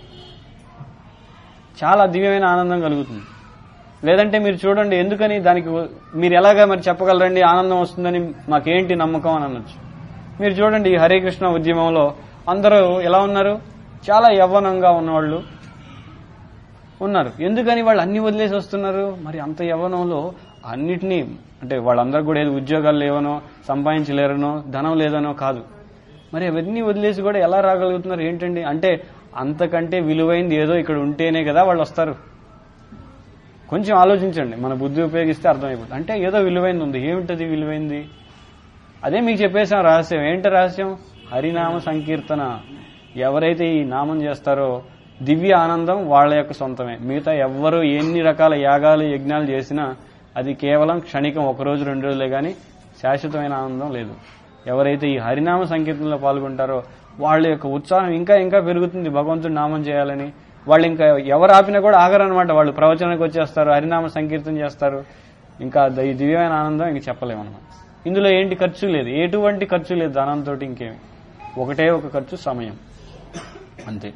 చాలా దివ్యమైన ఆనందం కలుగుతుంది లేదంటే మీరు చూడండి ఎందుకని దానికి మీరు ఎలాగా మరి చెప్పగలరండి ఆనందం వస్తుందని మాకేంటి నమ్మకం అని అనొచ్చు మీరు చూడండి ఈ హరే కృష్ణ ఉద్యమంలో అందరూ ఎలా ఉన్నారు చాలా యవ్వనంగా ఉన్నవాళ్ళు ఉన్నారు ఎందుకని వాళ్ళు అన్ని వదిలేసి వస్తున్నారు మరి అంత యవ్వనంలో అన్నిటినీ అంటే వాళ్ళందరూ కూడా ఏదో ఉద్యోగాలు లేవనో సంపాదించలేరనో ధనం లేదనో కాదు మరి అవన్నీ వదిలేసి కూడా ఎలా రాగలుగుతున్నారు ఏంటండి అంటే అంతకంటే విలువైంది ఏదో ఇక్కడ ఉంటేనే కదా వాళ్ళు వస్తారు కొంచెం ఆలోచించండి మన బుద్ధి ఉపయోగిస్తే అర్థమైపోతుంది అంటే ఏదో విలువైంది ఉంది ఏమిటది విలువైంది అదే మీకు చెప్పేసాం రహస్యం ఏంటి రహస్యం హరినామ సంకీర్తన ఎవరైతే ఈ నామం చేస్తారో దివ్య ఆనందం వాళ్ళ యొక్క సొంతమే మిగతా ఎవ్వరు ఎన్ని రకాల యాగాలు యజ్ఞాలు చేసినా అది కేవలం క్షణికం ఒక రోజు రెండు రోజులే కానీ శాశ్వతమైన ఆనందం లేదు ఎవరైతే ఈ హరినామ సంకీర్తనలో పాల్గొంటారో వాళ్ళ యొక్క ఉత్సాహం ఇంకా ఇంకా పెరుగుతుంది భగవంతుడి నామం చేయాలని వాళ్ళు ఇంకా ఎవరు ఆపినా కూడా ఆగరనమాట వాళ్ళు ప్రవచనానికి వచ్చేస్తారు హరినామ సంకీర్తన చేస్తారు ఇంకా ద- ఈ దివ్యమైన ఆనందం ఇంక చెప్పలేము అనమాట ఇందులో ఏంటి ఖర్చు లేదు ఎటువంటి ఖర్చు లేదు ధనంతో ఇంకేమి ఒకటే ఒక ఖర్చు సమయం అంతే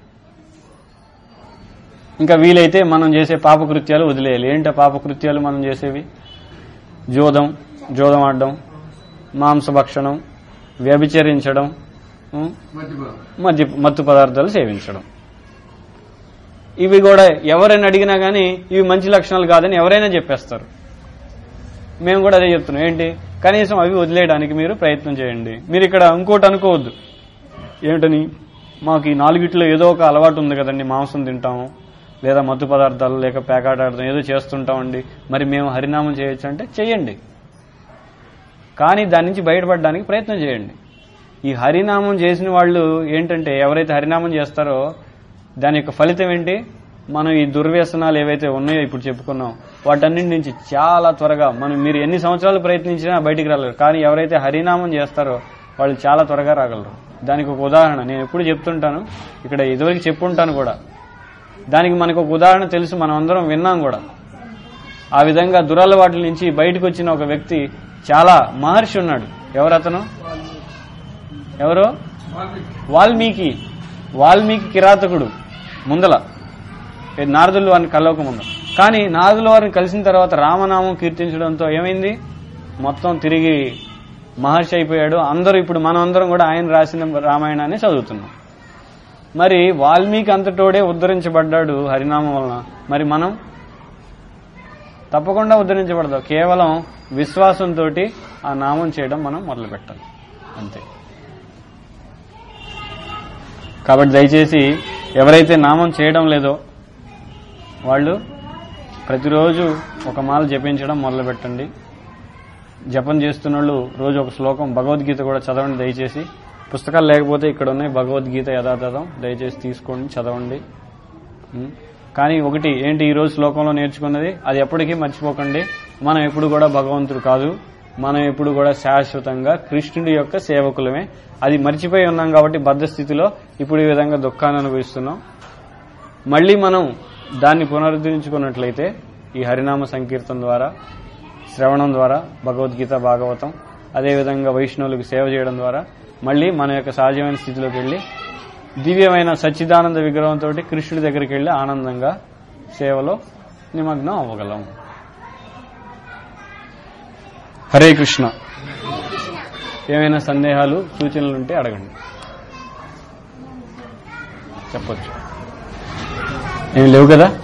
ఇంకా వీలైతే మనం చేసే పాపకృత్యాలు వదిలేయాలి ఏంటి ఆ పాపకృత్యాలు మనం చేసేవి జోదం జోదం ఆడడం మాంసభక్షణం వ్యభిచరించడం ఉం, మధ్యభాగం మద్య మత్తు పదార్థాలు సేవించడం ఇవి కూడా ఎవరైనా అడిగినా కానీ ఇవి మంచి లక్షణాలు కాదని ఎవరైనా చెప్పేస్తారు మేము కూడా అదే చెప్తున్నాం ఏంటి కనీసం అవి వదిలేయడానికి మీరు ప్రయత్నం చేయండి మీరు ఇక్కడ ఇంకోటి అనుకోవద్దు ఏమిటని మాకు ఈ నాలుగిట్లో ఏదో ఒక అలవాటు ఉంది కదండి మాంసం తింటాము లేదా మత్తు పదార్థాలు లేక పేకాట ఆడతాం ఏదో చేస్తుంటామండి మరి మేము హరినామం చేయొచ్చు అంటే చేయండి కానీ దాని నుంచి బయటపడడానికి ప్రయత్నం చేయండి ఈ హరినామం చేసిన వాళ్ళు ఏంటంటే ఎవరైతే హరినామం చేస్తారో దాని యొక్క ఫలితం ఏంటి మనం ఈ దుర్వ్యసనాలు ఏవైతే ఉన్నాయో ఇప్పుడు చెప్పుకున్నాం వాటన్నిటి నుంచి చాలా త్వరగా మనం మీరు ఎన్ని సంవత్సరాలు ప్రయత్నించినా బయటికి రాలేరు కానీ ఎవరైతే హరినామం చేస్తారో వాళ్ళు చాలా త్వరగా రాగలరు దానికి ఒక ఉదాహరణ నేను ఎప్పుడు చెప్తుంటాను ఇక్కడ ఇదివరకు చెప్పుంటాను కూడా దానికి మనకు ఒక ఉదాహరణ తెలుసు మనం అందరం విన్నాం కూడా ఆ విధంగా దురలవాట్ల నుంచి బయటకు వచ్చిన ఒక వ్యక్తి చాలా మహర్షి ఉన్నాడు ఎవరు అతను ఎవరు వాల్మీకి వాల్మీకి వాల్మీకి కిరాతకుడు ముందల ఏ నారదులు వారిని కలవక ముందు కానీ నారదుల వారిని కలిసిన తర్వాత రామనామం కీర్తించడంతో ఏమైంది మొత్తం తిరిగి మహర్షి అయిపోయాడు అందరూ ఇప్పుడు మనం అందరం కూడా ఆయన రాసిన రామాయణాన్ని చదువుతున్నాం మరి వాల్మీకి అంతటోడే ఉద్ధరించబడ్డాడు హరినామం వలన మరి మనం తప్పకుండా ఉద్ధరించబడదాం కేవలం విశ్వాసంతో ఆ నామం చేయడం మనం మొదలు పెట్టాలి అంతే కాబట్టి దయచేసి ఎవరైతే నామం చేయడం లేదో వాళ్ళు ప్రతిరోజు ఒక మాల జపించడం మొదలు పెట్టండి జపం చేస్తున్న వాళ్ళు రోజు ఒక శ్లోకం భగవద్గీత కూడా చదవండి దయచేసి పుస్తకాలు లేకపోతే ఇక్కడ ఉన్నాయి భగవద్గీత యథాతథం దయచేసి తీసుకోండి చదవండి ఉం. కానీ ఒకటి ఏంటి ఈ రోజు శ్లోకంలో నేర్చుకున్నది అది ఎప్పటికీ మర్చిపోకండి మనం ఎప్పుడు కూడా భగవంతుడు కాదు మనం ఎప్పుడు కూడా శాశ్వతంగా కృష్ణుడి యొక్క సేవకులమే అది మర్చిపోయి ఉన్నాం కాబట్టి బద్ధ స్థితిలో ఇప్పుడు ఈ విధంగా దుఃఖాన్ని అనుభవిస్తున్నాం మళ్ళీ మనం దాన్ని పునరుద్ధరించుకున్నట్లయితే ఈ హరినామ సంకీర్తన ద్వారా శ్రవణం ద్వారా భగవద్గీత భాగవతం అదేవిధంగా వైష్ణవులకు సేవ చేయడం ద్వారా మళ్ళీ మన యొక్క సహజమైన స్థితిలోకి వెళ్ళి దివ్యమైన సచ్చిదానంద విగ్రహంతో కృష్ణుడి దగ్గరికి వెళ్ళి ఆనందంగా సేవలో నిమగ్నం అవ్వగలం హరే కృష్ణ ఏమైనా సందేహాలు సూచనలు ఉంటే అడగండి చెప్పొచ్చు ఏమి లేవు కదా